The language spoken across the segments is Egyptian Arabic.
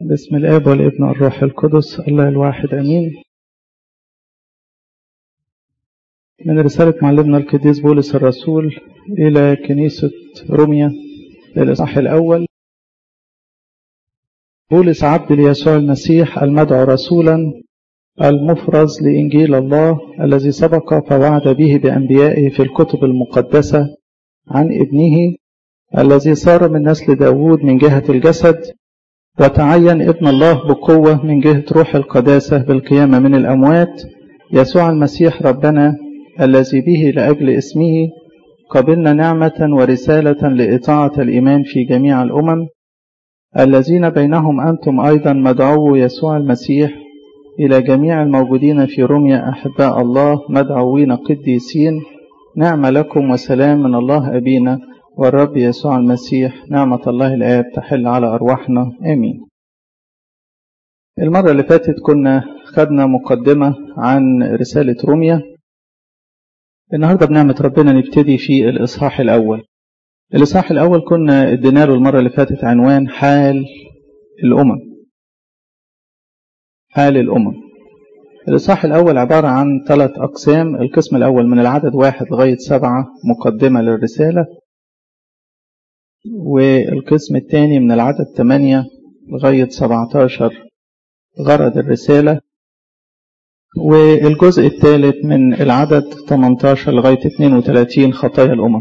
بسم الآب والابن والروح القدس الله الواحد أمين من رسالة معلمنا القديس بولس الرسول إلى كنيسة روميا الإصحاح الأول بولس عبد ليسوع المسيح المدعو رسولا المفرز لإنجيل الله الذي سبق فوعد به بأنبيائه في الكتب المقدسة عن ابنه الذي صار من نسل داود من جهة الجسد وتعين ابن الله بقوة من جهة روح القداسة بالقيامة من الأموات يسوع المسيح ربنا الذي به لأجل اسمه قبلنا نعمة ورسالة لإطاعة الإيمان في جميع الأمم الذين بينهم أنتم أيضا مدعو يسوع المسيح إلى جميع الموجودين في روميا أحباء الله مدعوين قديسين نعم لكم وسلام من الله أبينا والرب يسوع المسيح نعمة الله الآب تحل على أرواحنا آمين المرة اللي فاتت كنا خدنا مقدمة عن رسالة روميا النهاردة بنعمة ربنا نبتدي في الإصحاح الأول الإصحاح الأول كنا ادينا له المرة اللي فاتت عنوان حال الأمم حال الأمم الإصحاح الأول عبارة عن ثلاث أقسام القسم الأول من العدد واحد لغاية سبعة مقدمة للرسالة والقسم الثاني من العدد 8 لغاية 17 غرض الرسالة والجزء الثالث من العدد 18 لغاية 32 خطايا الأمم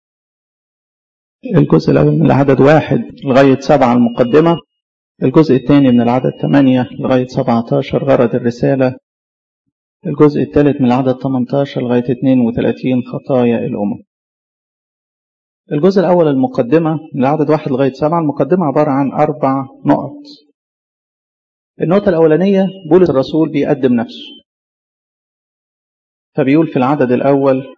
الجزء الأول من العدد واحد لغاية سبعة المقدمة الجزء الثاني من العدد 8 لغاية 17 غرض الرسالة الجزء الثالث من العدد 18 لغاية 32 خطايا الأمم الجزء الأول المقدمة من العدد واحد لغاية سبعة المقدمة عبارة عن أربع نقط النقطة الأولانية بولس الرسول بيقدم نفسه فبيقول في العدد الأول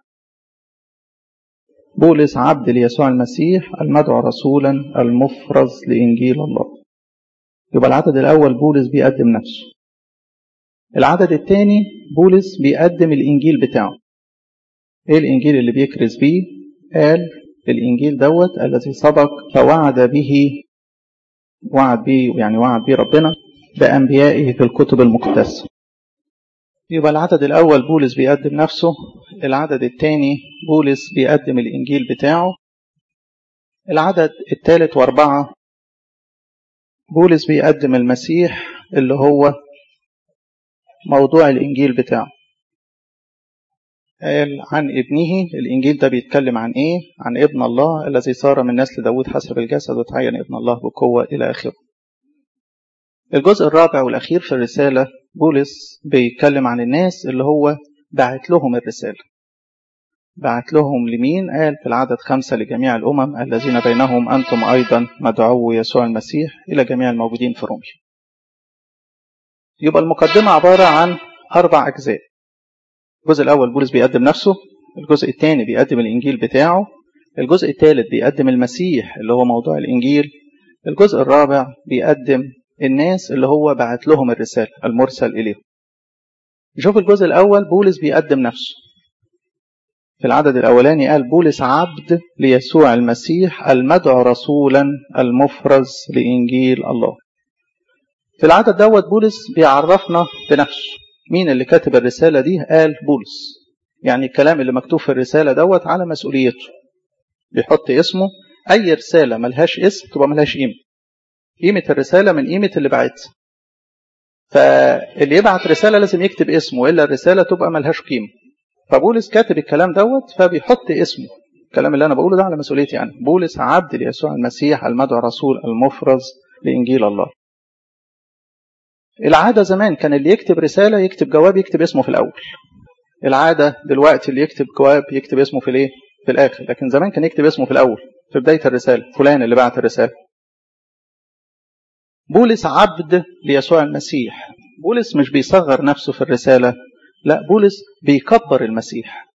بولس عبد ليسوع المسيح المدعو رسولا المفرز لإنجيل الله يبقى العدد الأول بولس بيقدم نفسه العدد الثاني بولس بيقدم الإنجيل بتاعه إيه الإنجيل اللي بيكرز بيه قال الإنجيل دوت الذي سبق فوعد به وعد به يعني وعد به ربنا بأنبيائه في الكتب المقدسة يبقى العدد الأول بولس بيقدم نفسه العدد الثاني بولس بيقدم الإنجيل بتاعه العدد الثالث وأربعة بولس بيقدم المسيح اللي هو موضوع الإنجيل بتاعه قال عن ابنه الإنجيل ده بيتكلم عن إيه؟ عن ابن الله الذي صار من نسل داود حسب الجسد وتعين ابن الله بقوة إلى آخره الجزء الرابع والأخير في الرسالة بولس بيتكلم عن الناس اللي هو بعت لهم الرسالة بعت لهم لمين؟ قال في العدد خمسة لجميع الأمم الذين بينهم أنتم أيضا مدعو يسوع المسيح إلى جميع الموجودين في روميا يبقى المقدمة عبارة عن أربع أجزاء الجزء الأول بولس بيقدم نفسه الجزء الثاني بيقدم الإنجيل بتاعه الجزء الثالث بيقدم المسيح اللي هو موضوع الإنجيل الجزء الرابع بيقدم الناس اللي هو بعت لهم الرسالة المرسل إليهم نشوف الجزء الأول بولس بيقدم نفسه في العدد الأولاني قال بولس عبد ليسوع المسيح المدعو رسولا المفرز لإنجيل الله في العدد دوت بولس بيعرفنا بنفسه مين اللي كاتب الرسالة دي قال بولس يعني الكلام اللي مكتوب في الرسالة دوت على مسؤوليته بيحط اسمه أي رسالة ملهاش اسم تبقى ملهاش قيمة قيمة الرسالة من قيمة اللي بعتها فاللي يبعت رسالة لازم يكتب اسمه وإلا الرسالة تبقى ملهاش قيمة فبولس كاتب الكلام دوت فبيحط اسمه الكلام اللي أنا بقوله ده على مسؤوليتي يعني بولس عبد ليسوع المسيح المدعو رسول المفرز لإنجيل الله العادة زمان كان اللي يكتب رسالة يكتب جواب يكتب اسمه في الأول العادة دلوقتي اللي يكتب جواب يكتب اسمه في الايه في الآخر لكن زمان كان يكتب اسمه في الأول في بداية الرسالة فلان اللي بعت الرسالة بولس عبد ليسوع المسيح بولس مش بيصغر نفسه في الرسالة لا بولس بيكبر المسيح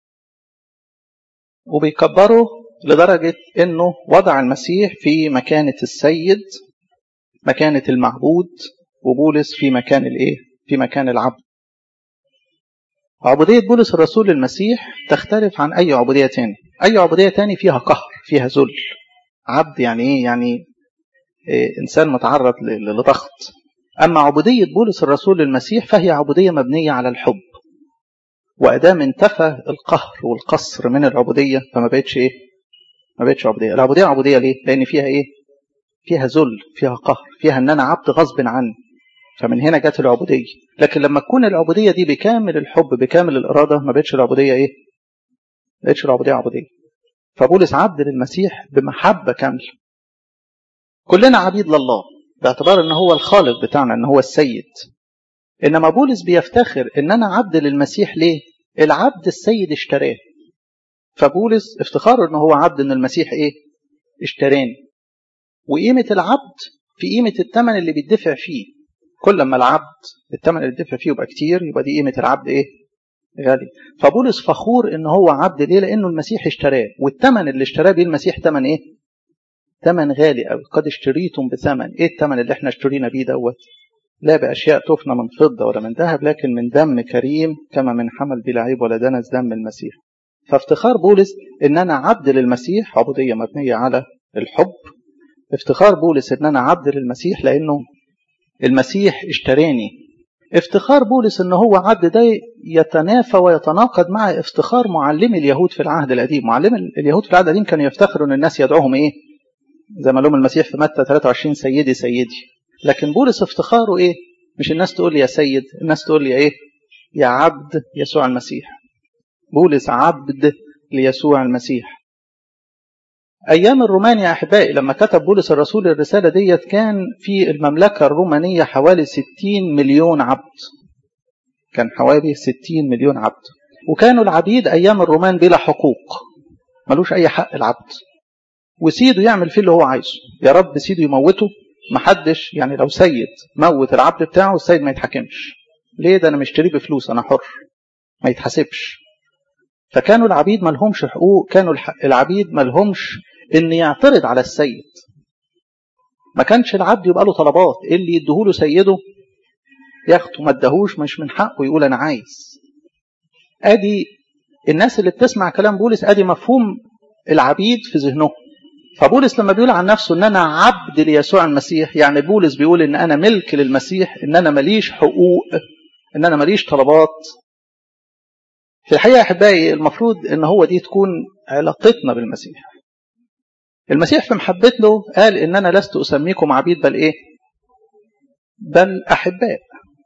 وبيكبره لدرجة انه وضع المسيح في مكانة السيد مكانة المعبود وبولس في مكان الايه في مكان العبد عبودية بولس الرسول للمسيح تختلف عن أي عبودية تاني أي عبودية تاني فيها قهر فيها ذل عبد يعني إيه يعني إنسان متعرض لضغط أما عبودية بولس الرسول للمسيح فهي عبودية مبنية على الحب وأدام انتفى القهر والقصر من العبودية فما بقتش إيه ما بقتش عبودية العبودية عبودية ليه لأن فيها إيه فيها ذل فيها قهر فيها أن أنا عبد غصب عني فمن هنا جت العبودية لكن لما تكون العبودية دي بكامل الحب بكامل الإرادة ما بقتش العبودية إيه ما بقتش العبودية عبودية فبولس عبد للمسيح بمحبة كاملة كلنا عبيد لله باعتبار ان هو الخالق بتاعنا ان هو السيد انما بولس بيفتخر ان انا عبد للمسيح ليه العبد السيد اشتراه فبولس افتخاره ان هو عبد ان المسيح ايه اشتراني وقيمة العبد في قيمة الثمن اللي بيدفع فيه كل ما العبد الثمن اللي بيدفع فيه يبقى كتير يبقى دي قيمة العبد ايه غالي فبولس فخور ان هو عبد ليه لانه المسيح اشتراه والثمن اللي اشتراه بيه المسيح ثمن ايه ثمن غالي قوي قد اشتريتم بثمن ايه الثمن اللي احنا اشترينا بيه دوت لا باشياء تفنى من فضه ولا من ذهب لكن من دم كريم كما من حمل بلا عيب ولا دنس دم المسيح فافتخار بولس ان انا عبد للمسيح عبوديه مبنيه على الحب افتخار بولس ان انا عبد للمسيح لانه المسيح اشتراني افتخار بولس ان هو عبد ده يتنافى ويتناقض مع افتخار معلمي اليهود في العهد القديم معلمي اليهود في العهد القديم كانوا يفتخروا ان الناس يدعوهم ايه زي ما لهم المسيح في متى 23 سيدي سيدي لكن بولس افتخاره ايه مش الناس تقول لي يا سيد الناس تقول لي ايه يا عبد يسوع المسيح بولس عبد ليسوع المسيح ايام الرومان يا احبائي لما كتب بولس الرسول الرساله ديت كان في المملكه الرومانيه حوالي 60 مليون عبد كان حوالي 60 مليون عبد وكانوا العبيد ايام الرومان بلا حقوق ملوش اي حق العبد وسيده يعمل فيه اللي هو عايزه يا رب سيده يموته محدش يعني لو سيد موت العبد بتاعه السيد ما يتحكمش ليه ده انا مشتريه بفلوس انا حر ما يتحاسبش فكانوا العبيد ما لهمش حقوق كانوا العبيد ما لهمش ان يعترض على السيد ما كانش العبد يبقى له طلبات اللي يديهوله سيده ياخده ما اداهوش مش من حقه يقول انا عايز ادي الناس اللي بتسمع كلام بولس ادي مفهوم العبيد في ذهنهم فبولس لما بيقول عن نفسه ان انا عبد ليسوع المسيح يعني بولس بيقول ان انا ملك للمسيح ان انا ماليش حقوق ان انا ماليش طلبات في الحقيقه يا احبائي المفروض ان هو دي تكون علاقتنا بالمسيح المسيح في محبته قال ان انا لست اسميكم عبيد بل ايه بل احباء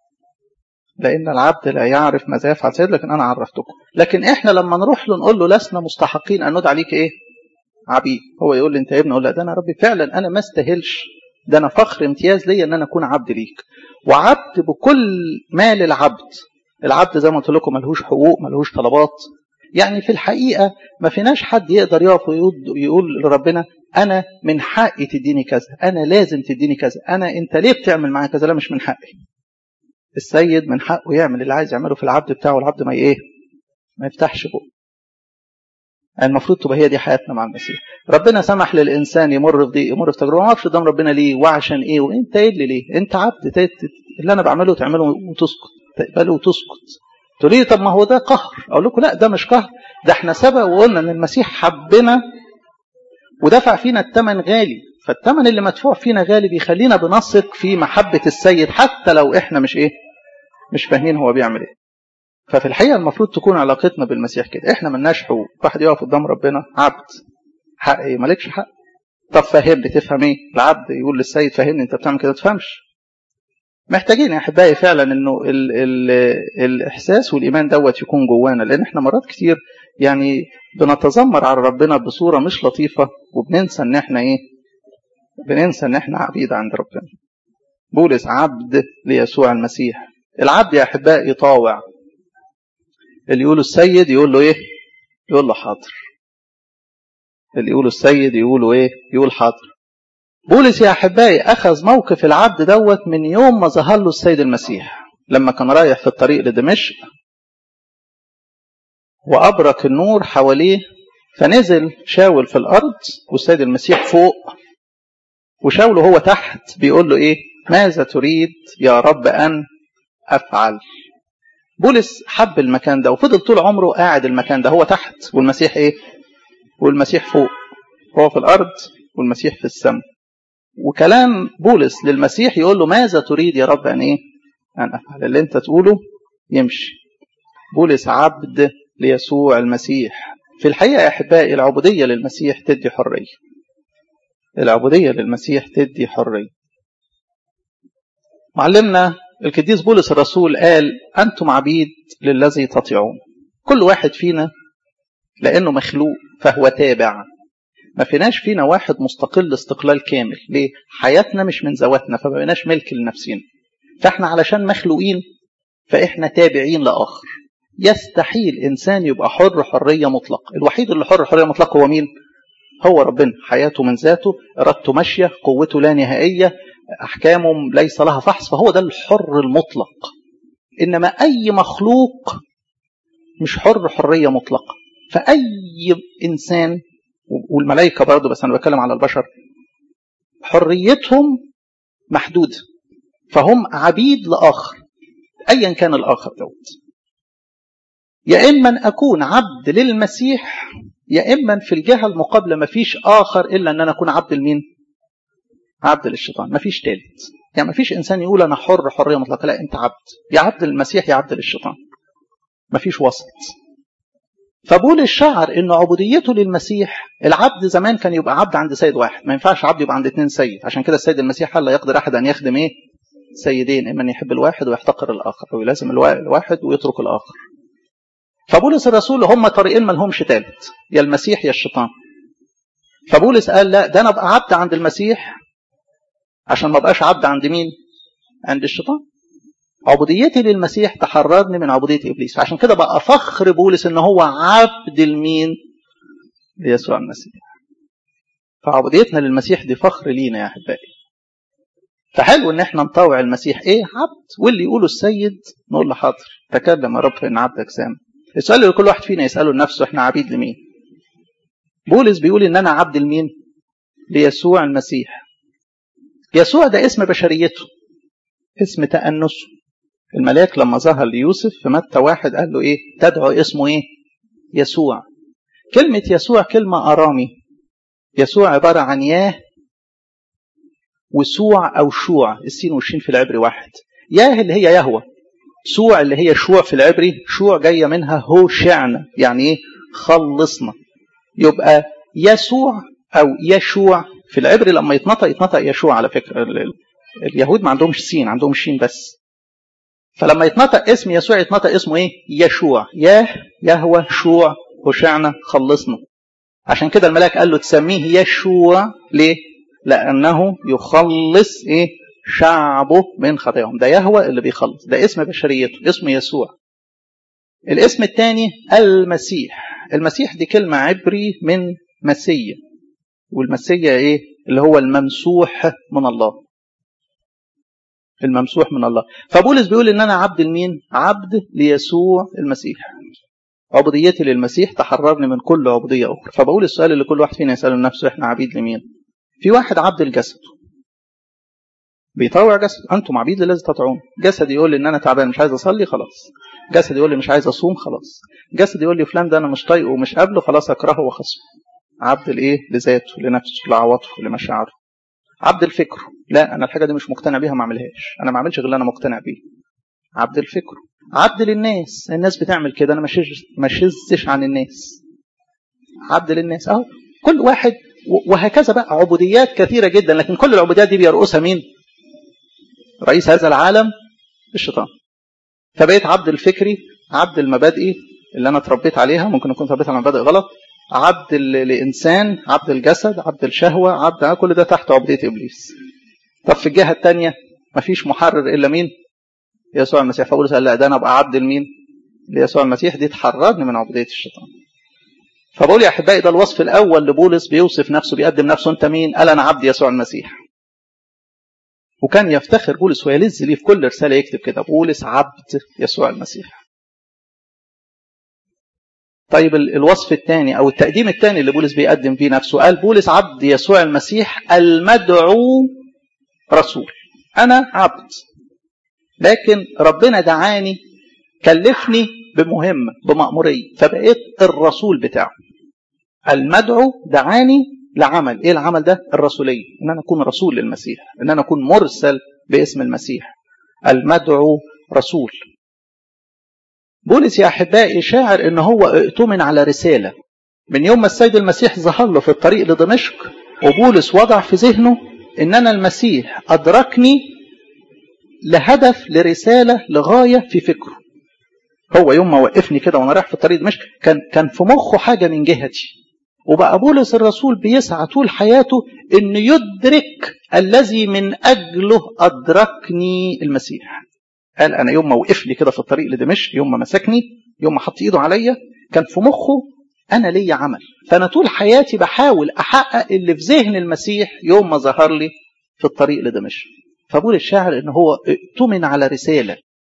لان العبد لا يعرف ماذا يفعل سيد لكن انا عرفتكم لكن احنا لما نروح له نقول له لسنا مستحقين ان ندعى ليك ايه عبيد هو يقول لي انت ابن اقول لا ده انا ربي فعلا انا ما استاهلش ده انا فخر امتياز ليا ان انا اكون عبد ليك وعبد بكل مال العبد العبد زي ما قلت لكم ملهوش حقوق ملهوش طلبات يعني في الحقيقة ما فيناش حد يقدر يقف ويقول لربنا أنا من حقي تديني كذا أنا لازم تديني كذا أنا أنت ليه بتعمل معايا كذا لا مش من حقي السيد من حقه يعمل اللي عايز يعمله في العبد بتاعه والعبد ما ايه ما يفتحش بقه المفروض تبقى هي دي حياتنا مع المسيح ربنا سمح للانسان يمر في ضيق يمر في تجربه ما اعرفش قدام ربنا ليه وعشان ايه وانت ايه اللي ليه انت عبد اللي انا بعمله تعمله وتسكت تقبله وتسكت تقول لي طب ما هو ده قهر اقول لكم لا ده مش قهر ده احنا سبق وقلنا ان المسيح حبنا ودفع فينا الثمن غالي فالثمن اللي مدفوع فينا غالي بيخلينا بنثق في محبه السيد حتى لو احنا مش ايه مش فاهمين هو بيعمل ايه ففي الحقيقه المفروض تكون علاقتنا بالمسيح كده احنا ملناش حقوق واحد يقف قدام ربنا عبد حق ايه مالكش حق طب فهمني تفهم ايه العبد يقول للسيد فهمني انت بتعمل كده ما تفهمش محتاجين يا احبائي فعلا انه ال ال الاحساس والايمان دوت يكون جوانا لان احنا مرات كتير يعني بنتذمر على ربنا بصوره مش لطيفه وبننسى ان احنا ايه بننسى ان احنا عبيد عند ربنا بولس عبد ليسوع المسيح العبد يا احبائي طاوع اللي يقوله السيد يقول له ايه يقول له حاضر اللي يقوله السيد يقوله ايه يقول حاضر بولس يا احبائي اخذ موقف العبد دوت من يوم ما ظهر له السيد المسيح لما كان رايح في الطريق لدمشق وابرك النور حواليه فنزل شاول في الارض والسيد المسيح فوق وشاول هو تحت بيقول له ايه ماذا تريد يا رب ان افعل بولس حب المكان ده وفضل طول عمره قاعد المكان ده هو تحت والمسيح ايه والمسيح فوق هو في الارض والمسيح في السماء وكلام بولس للمسيح يقول له ماذا تريد يا رب أن إيه أن أفعل اللي أنت تقوله يمشي بولس عبد ليسوع المسيح في الحقيقة يا أحبائي العبودية للمسيح تدي حرية العبودية للمسيح تدي حرية معلمنا القديس بولس الرسول قال أنتم عبيد للذي تطيعون كل واحد فينا لأنه مخلوق فهو تابع ما فيناش فينا واحد مستقل استقلال كامل ليه حياتنا مش من ذواتنا فما بقيناش ملك لنفسنا فاحنا علشان مخلوقين فاحنا تابعين لآخر يستحيل إنسان يبقى حر حرية مطلقة الوحيد اللي حر حرية مطلقة هو مين هو ربنا حياته من ذاته إرادته ماشية قوته لا نهائية أحكامه ليس لها فحص فهو ده الحر المطلق إنما أي مخلوق مش حر حرية مطلقة فأي إنسان والملائكة برضه بس أنا بتكلم على البشر حريتهم محدودة فهم عبيد لآخر أيا كان الآخر دوت يا إما أن أكون عبد للمسيح يا إما في الجهة المقابلة ما فيش آخر إلا أن أنا أكون عبد لمين عبد للشيطان ما فيش تالت يعني ما فيش إنسان يقول أنا حر حرية مطلقة لا أنت عبد يا عبد للمسيح يا عبد للشيطان ما فيش وسط فبولس شعر ان عبوديته للمسيح العبد زمان كان يبقى عبد عند سيد واحد ما ينفعش عبد يبقى عند اثنين سيد عشان كده السيد المسيح قال لا يقدر احد ان يخدم ايه سيدين اما ان يحب الواحد ويحتقر الاخر او يلازم الواحد ويترك الاخر فبولس الرسول هم طريقين ما لهمش ثالث يا المسيح يا الشيطان فبولس قال لا ده انا ابقى عبد عند المسيح عشان ما ابقاش عبد عند مين عند الشيطان عبوديتي للمسيح تحررني من عبودية إبليس عشان كده بقى فخر بولس إن هو عبد المين ليسوع المسيح فعبوديتنا للمسيح دي فخر لينا يا أحبائي فحلو إن احنا نطوع المسيح إيه عبد واللي يقوله السيد نقول له حاضر تكلم يا رب فإن عبدك سام السؤال اللي كل واحد فينا يسأله لنفسه احنا عبيد لمين بولس بيقول إن أنا عبد لمين ليسوع المسيح يسوع ده اسم بشريته اسم تأنسه الملاك لما ظهر ليوسف في متى واحد قال له ايه تدعو اسمه ايه يسوع كلمة يسوع كلمة أرامي يسوع عبارة عن ياه وسوع أو شوع السين والشين في العبري واحد ياه اللي هي يهوى سوع اللي هي شوع في العبري شوع جاية منها هو شعنا يعني ايه خلصنا يبقى يسوع أو يشوع في العبري لما يتنطق يتنطق يشوع على فكرة اليهود ما عندهمش سين عندهم شين بس فلما يتنطق اسم يسوع يتنطق اسمه ايه يشوع ياه يهوى شوع هشعنا خلصنا عشان كده الملاك قال له تسميه يشوع ليه لانه يخلص ايه شعبه من خطاياهم ده يهوى اللي بيخلص ده اسم بشريته اسمه يسوع الاسم الثاني المسيح المسيح دي كلمة عبري من مسية والمسية ايه اللي هو الممسوح من الله الممسوح من الله فبولس بيقول ان انا عبد لمين عبد ليسوع المسيح عبوديتي للمسيح تحررني من كل عبودية أخرى فبقول السؤال اللي كل واحد فينا يسأله لنفسه إحنا عبيد لمين في واحد عبد الجسد بيطوع جسد أنتم عبيد للذي تطيعون جسد يقول لي إن أنا تعبان مش عايز أصلي خلاص جسد يقول لي مش عايز أصوم خلاص جسد يقول لي فلان ده أنا مش طايقه ومش قابله خلاص أكرهه وأخصمه عبد الإيه لذاته لنفسه لعواطفه لمشاعره عبد الفكر لا انا الحاجه دي مش مقتنع بيها ما اعملهاش انا ما اعملش غير اللي انا مقتنع بيه عبد الفكر عبد للناس الناس بتعمل كده انا ما شزش عن الناس عبد للناس اهو كل واحد وهكذا بقى عبوديات كثيره جدا لكن كل العبوديات دي بيرقصها مين رئيس هذا العالم الشيطان فبقيت عبد الفكري عبد المبادئي اللي انا اتربيت عليها ممكن اكون اتربيت على مبادئ غلط عبد الانسان عبد الجسد عبد الشهوه عبد كل ده تحت عبوديه ابليس طب في الجهه الثانيه مفيش محرر الا مين يسوع المسيح فاقول لا ده انا ابقى عبد لمين ليسوع المسيح دي تحررني من عبوديه الشيطان فبقول يا احبائي ده الوصف الاول لبولس بيوصف نفسه بيقدم نفسه انت مين قال انا عبد يسوع المسيح وكان يفتخر بولس ويلز ليه في كل رساله يكتب كده بولس عبد يسوع المسيح طيب الوصف الثاني او التقديم الثاني اللي بولس بيقدم فيه نفسه قال بولس عبد يسوع المسيح المدعو رسول انا عبد لكن ربنا دعاني كلفني بمهمه بمأموريه فبقيت الرسول بتاعه المدعو دعاني لعمل ايه العمل ده الرسوليه ان انا اكون رسول للمسيح ان انا اكون مرسل باسم المسيح المدعو رسول بولس يا احبائي شاعر ان هو اؤتمن على رساله من يوم ما السيد المسيح ظهر له في الطريق لدمشق وبولس وضع في ذهنه ان انا المسيح ادركني لهدف لرساله لغايه في فكره هو يوم ما وقفني كده وانا رايح في الطريق دمشق كان كان في مخه حاجه من جهتي وبقى بولس الرسول بيسعى طول حياته انه يدرك الذي من اجله ادركني المسيح قال انا يوم ما وقف لي كده في الطريق لدمشق يوم ما مسكني يوم ما حط ايده عليا كان في مخه انا ليا عمل فانا طول حياتي بحاول احقق اللي في ذهن المسيح يوم ما ظهر لي في الطريق لدمشق فبقول الشاعر ان هو اؤتمن على رساله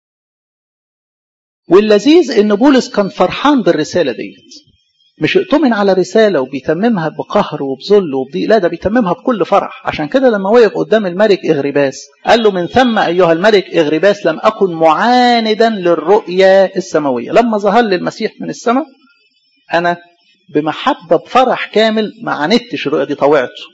واللذيذ ان بولس كان فرحان بالرساله ديت مش اؤتمن على رساله وبيتممها بقهر وبذل وبضيق لا ده بيتممها بكل فرح عشان كده لما وقف قدام الملك اغرباس قال له من ثم ايها الملك اغرباس لم اكن معاندا للرؤيا السماويه لما ظهر لي المسيح من السماء انا بمحبه بفرح كامل ما عاندتش الرؤيا دي طوعته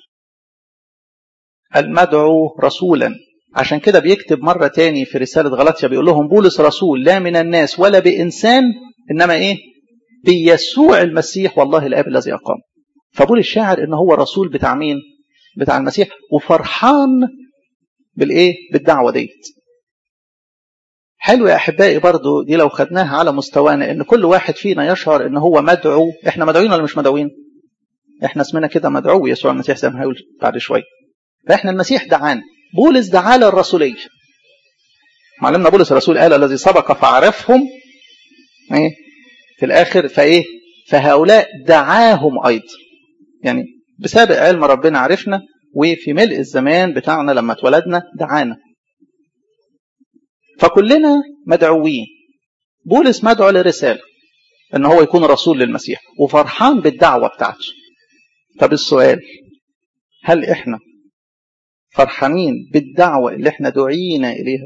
المدعو رسولا عشان كده بيكتب مرة تاني في رسالة غلطية بيقول لهم بولس رسول لا من الناس ولا بإنسان إنما إيه بيسوع المسيح والله الآب الذي أقام فبول الشاعر إن هو رسول بتاع مين بتاع المسيح وفرحان بالإيه بالدعوة ديت حلو يا أحبائي برضو دي لو خدناها على مستوانا إن كل واحد فينا يشعر إن هو مدعو إحنا مدعوين ولا مش مدعوين إحنا اسمنا كده مدعو يسوع المسيح زي ما هيقول بعد شوية فإحنا المسيح دعانا بولس دعا للرسولية معلمنا بولس الرسول قال الذي سبق فعرفهم ايه في الاخر فايه فهؤلاء دعاهم ايضا يعني بسابق علم ربنا عرفنا وفي ملء الزمان بتاعنا لما اتولدنا دعانا فكلنا مدعوين بولس مدعو لرسالة ان هو يكون رسول للمسيح وفرحان بالدعوة بتاعته طب السؤال هل احنا فرحانين بالدعوة اللي احنا دعينا إليها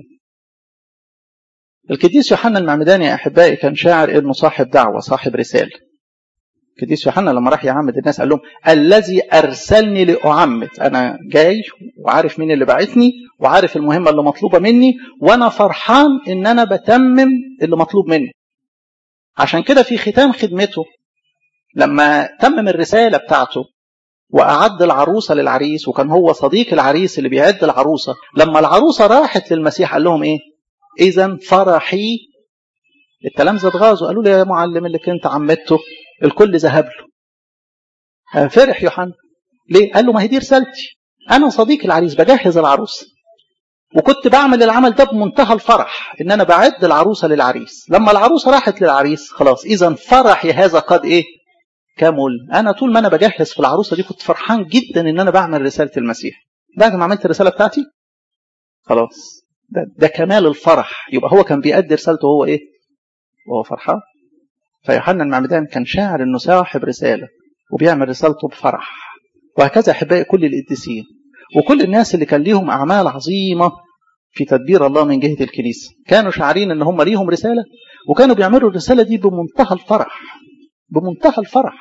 القديس يوحنا المعمداني يا أحبائي كان شاعر إنه صاحب دعوة صاحب رسالة القديس يوحنا لما راح يعمد الناس قال لهم الذي أرسلني لأعمد أنا جاي وعارف مين اللي بعتني وعارف المهمة اللي مطلوبة مني وأنا فرحان إن أنا بتمم اللي مطلوب مني عشان كده في ختام خدمته لما تمم الرسالة بتاعته وأعد العروسة للعريس وكان هو صديق العريس اللي بيعد العروسة لما العروسة راحت للمسيح قال لهم إيه إذا فرحي التلامذة اتغاظوا قالوا له يا معلم اللي كنت عمدته الكل ذهب له فرح يوحنا ليه؟ قال له ما هي دي رسالتي أنا صديق العريس بجهز العروسة وكنت بعمل العمل ده بمنتهى الفرح ان انا بعد العروسه للعريس لما العروسه راحت للعريس خلاص اذا فرحي هذا قد ايه كمل انا طول ما انا بجهز في العروسه دي كنت فرحان جدا ان انا بعمل رساله المسيح بعد ما عملت الرساله بتاعتي خلاص ده, ده كمال الفرح يبقى هو كان بيأدي رسالته وهو ايه وهو فرحان فيوحنا المعمدان كان شاعر انه صاحب رساله وبيعمل رسالته بفرح وهكذا احبائي كل القديسين وكل الناس اللي كان ليهم اعمال عظيمه في تدبير الله من جهه الكنيسه كانوا شاعرين ان هم ليهم رساله وكانوا بيعملوا الرساله دي بمنتهى الفرح بمنتهى الفرح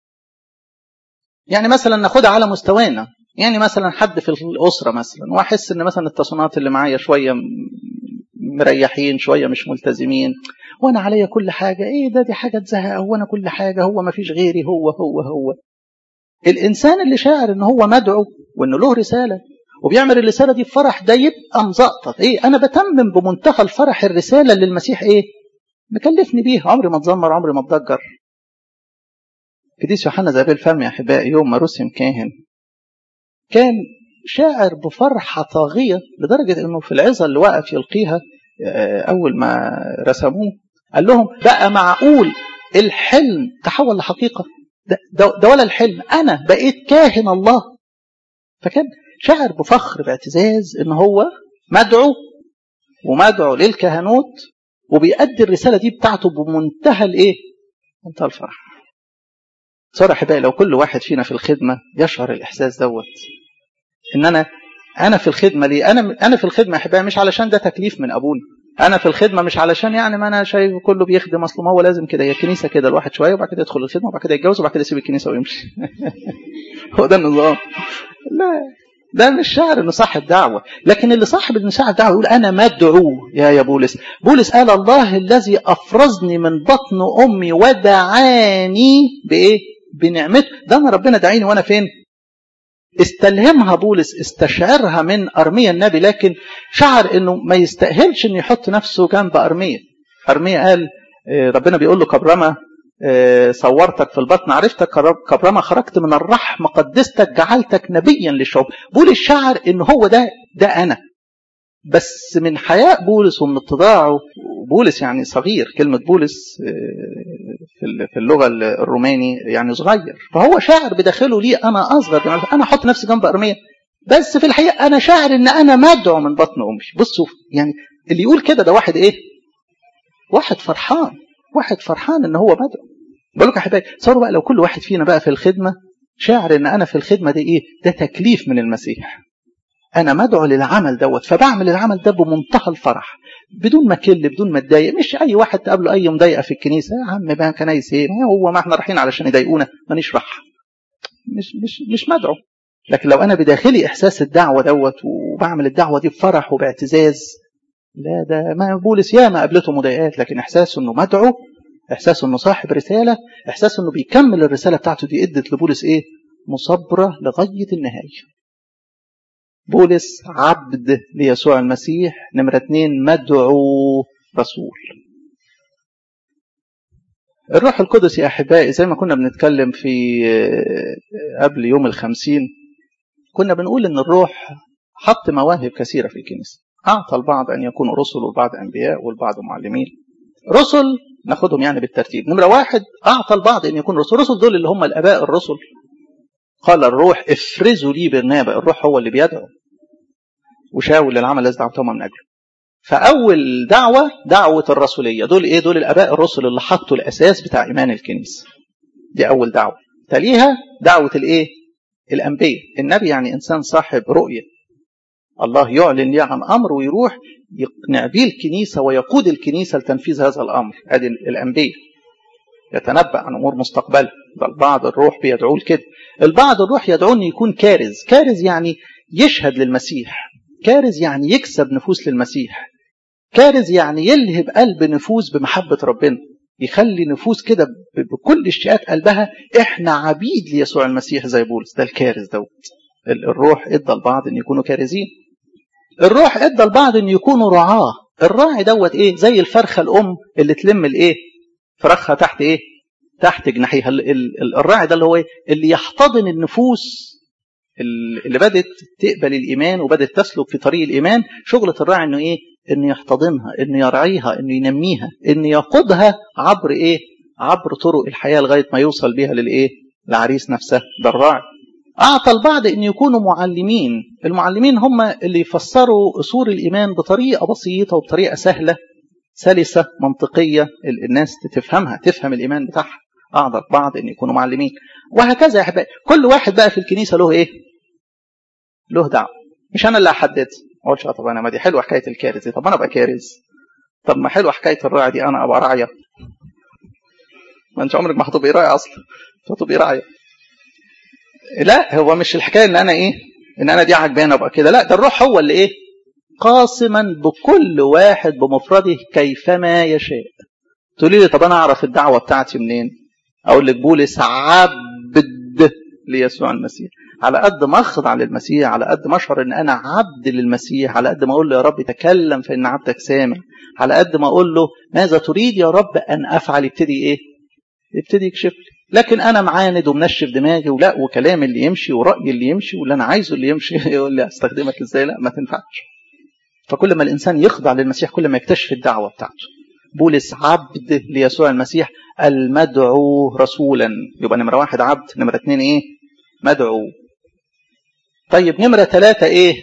يعني مثلا ناخدها على مستوانا يعني مثلا حد في الأسرة مثلا وأحس إن مثلا التصنيفات اللي معايا شوية مريحين شوية مش ملتزمين وأنا عليا كل حاجة إيه ده دي حاجة تزهق هو أنا كل حاجة هو ما فيش غيري هو هو هو الإنسان اللي شاعر إن هو مدعو وإنه له رسالة وبيعمل الرسالة دي بفرح ده يبقى مزقطط إيه أنا بتمم بمنتهى الفرح الرسالة اللي المسيح إيه مكلفني بيها عمري ما اتذمر عمري ما اتضجر قديس يوحنا زابيل فهم يا احبائي يوم ما رسم كاهن كان شاعر بفرحة طاغية لدرجة انه في العظة اللي وقف يلقيها اول ما رسموه قال لهم بقى معقول الحلم تحول لحقيقة ده, ده, ده ولا الحلم انا بقيت كاهن الله فكان شاعر بفخر باعتزاز ان هو مدعو ومدعو للكهنوت وبيأدي الرسالة دي بتاعته بمنتهى الايه منتهى الفرح صار احبائي لو كل واحد فينا في الخدمه يشعر الاحساس دوت ان انا انا في الخدمه ليه انا انا في الخدمه احبائي مش علشان ده تكليف من ابونا انا في الخدمه مش علشان يعني ما انا شايف كله بيخدم اصله ما هو لازم كده هي الكنيسه كده الواحد شويه وبعد كده يدخل الخدمه وبعد كده يتجوز وبعد كده يسيب الكنيسه ويمشي هو ده النظام لا ده مش شاعر انه صاحب دعوه لكن اللي صاحب انه صاحب دعوه يقول انا مدعو يا يا بولس بولس قال الله الذي افرزني من بطن امي ودعاني بايه بنعمته ده انا ربنا دعيني وانا فين استلهمها بولس استشعرها من أرميا النبي لكن شعر انه ما يستأهلش انه يحط نفسه جنب أرميا أرميا قال ربنا بيقول له كبرمة صورتك في البطن عرفتك كبرمة خرجت من الرحم قدستك جعلتك نبيا للشعوب بولس شعر ان هو ده ده انا بس من حياء بولس ومن اتضاعه بولس يعني صغير كلمة بولس في اللغة الروماني يعني صغير فهو شاعر بداخله ليه أنا أصغر يعني أنا أحط نفسي جنب أرميا بس في الحقيقة أنا شاعر إن أنا مدعو من بطن أمي بصوا يعني اللي يقول كده ده واحد إيه واحد فرحان واحد فرحان إن هو مدعو بقول لكم يا حبايبي صاروا بقى لو كل واحد فينا بقى في الخدمة شاعر إن أنا في الخدمة دي إيه ده تكليف من المسيح أنا مدعو للعمل دوت فبعمل العمل ده بمنتهى الفرح بدون ما كل بدون ما اتضايق مش اي واحد تقابله اي مضايقه في الكنيسه يا عم بقى كنايس ايه هو ما احنا رايحين علشان يضايقونا ما نشرح مش مش مش مدعو لكن لو انا بداخلي احساس الدعوه دوت وبعمل الدعوه دي بفرح وباعتزاز لا ده ما بولس ياما قابلته مضايقات لكن احساسه انه مدعو احساسه انه صاحب رساله احساسه انه بيكمل الرساله بتاعته دي ادت لبولس ايه مصبره لغايه النهايه بولس عبد ليسوع المسيح نمرة اتنين مدعو رسول الروح القدس يا أحبائي زي ما كنا بنتكلم في قبل يوم الخمسين كنا بنقول إن الروح حط مواهب كثيرة في الكنيسة أعطى البعض أن يكونوا رسل والبعض أنبياء والبعض معلمين رسل ناخدهم يعني بالترتيب نمرة واحد أعطى البعض أن يكون رسل الرسل دول اللي هم الآباء الرسل قال الروح افرزوا لي برنابا الروح هو اللي بيدعو وشاول للعمل الذي دعوتهم من اجله فاول دعوه دعوه الرسوليه دول ايه دول الاباء الرسل اللي حطوا الاساس بتاع ايمان الكنيسه دي اول دعوه تليها دعوه الايه الانبياء النبي يعني انسان صاحب رؤيه الله يعلن ليه عن امر ويروح يقنع به الكنيسه ويقود الكنيسه لتنفيذ هذا الامر ادي الانبياء يتنبأ عن امور مستقبله ده البعض الروح بيدعوه كده البعض الروح يدعوه انه يكون كارز كارز يعني يشهد للمسيح كارز يعني يكسب نفوس للمسيح كارز يعني يلهب قلب نفوس بمحبة ربنا يخلي نفوس كده بكل اشتياقات قلبها احنا عبيد ليسوع المسيح زي بولس ده الكارز دوت الروح ادى البعض ان يكونوا كارزين الروح ادى البعض ان يكونوا رعاه الراعي دوت ايه زي الفرخه الام اللي تلم الايه فرخها تحت ايه تحت جناحيها الراعي ده اللي هو ايه اللي يحتضن النفوس اللي بدت تقبل الايمان وبدت تسلك في طريق الايمان شغله الراعي انه ايه انه يحتضنها انه يرعيها انه ينميها انه يقودها عبر ايه عبر طرق الحياه لغايه ما يوصل بيها للايه العريس نفسها ده الراعي اعطى البعض ان يكونوا معلمين المعلمين هم اللي يفسروا اصول الايمان بطريقه بسيطه وبطريقه سهله سلسه منطقيه الناس تفهمها تفهم الايمان بتاعها اعطى البعض ان يكونوا معلمين وهكذا يا احبائي كل واحد بقى في الكنيسه له ايه له دعوه مش انا اللي احدد ما اقولش طب انا ما دي حلوه حكايه الكارز دي طب انا ابقى كارز طب ما حلوه حكايه الراعي دي انا ابقى راعيه ما انت عمرك ما هتبقي راعي اصلا هتبقي راعيه لا هو مش الحكايه ان انا ايه ان انا دي عجبانه ابقى كده لا ده الروح هو اللي ايه قاسما بكل واحد بمفرده كيفما يشاء تقولي لي طب انا اعرف الدعوه بتاعتي منين اقول لك بولس عبد ليسوع المسيح على قد ما اخضع للمسيح على قد ما اشعر ان انا عبد للمسيح على قد ما اقول له يا رب تكلم فان عبدك سامع على قد ما اقول له ماذا تريد يا رب ان افعل يبتدي ايه يبتدي يكشف لي لكن انا معاند ومنشف دماغي ولا وكلام اللي يمشي ورايي اللي يمشي واللي انا عايزه اللي يمشي يقول لي استخدمك ازاي لا ما تنفعش فكل ما الانسان يخضع للمسيح كل ما يكتشف الدعوه بتاعته بولس عبد ليسوع المسيح المدعو رسولا يبقى نمرة واحد عبد نمرة اتنين ايه مدعو طيب نمرة ثلاثة ايه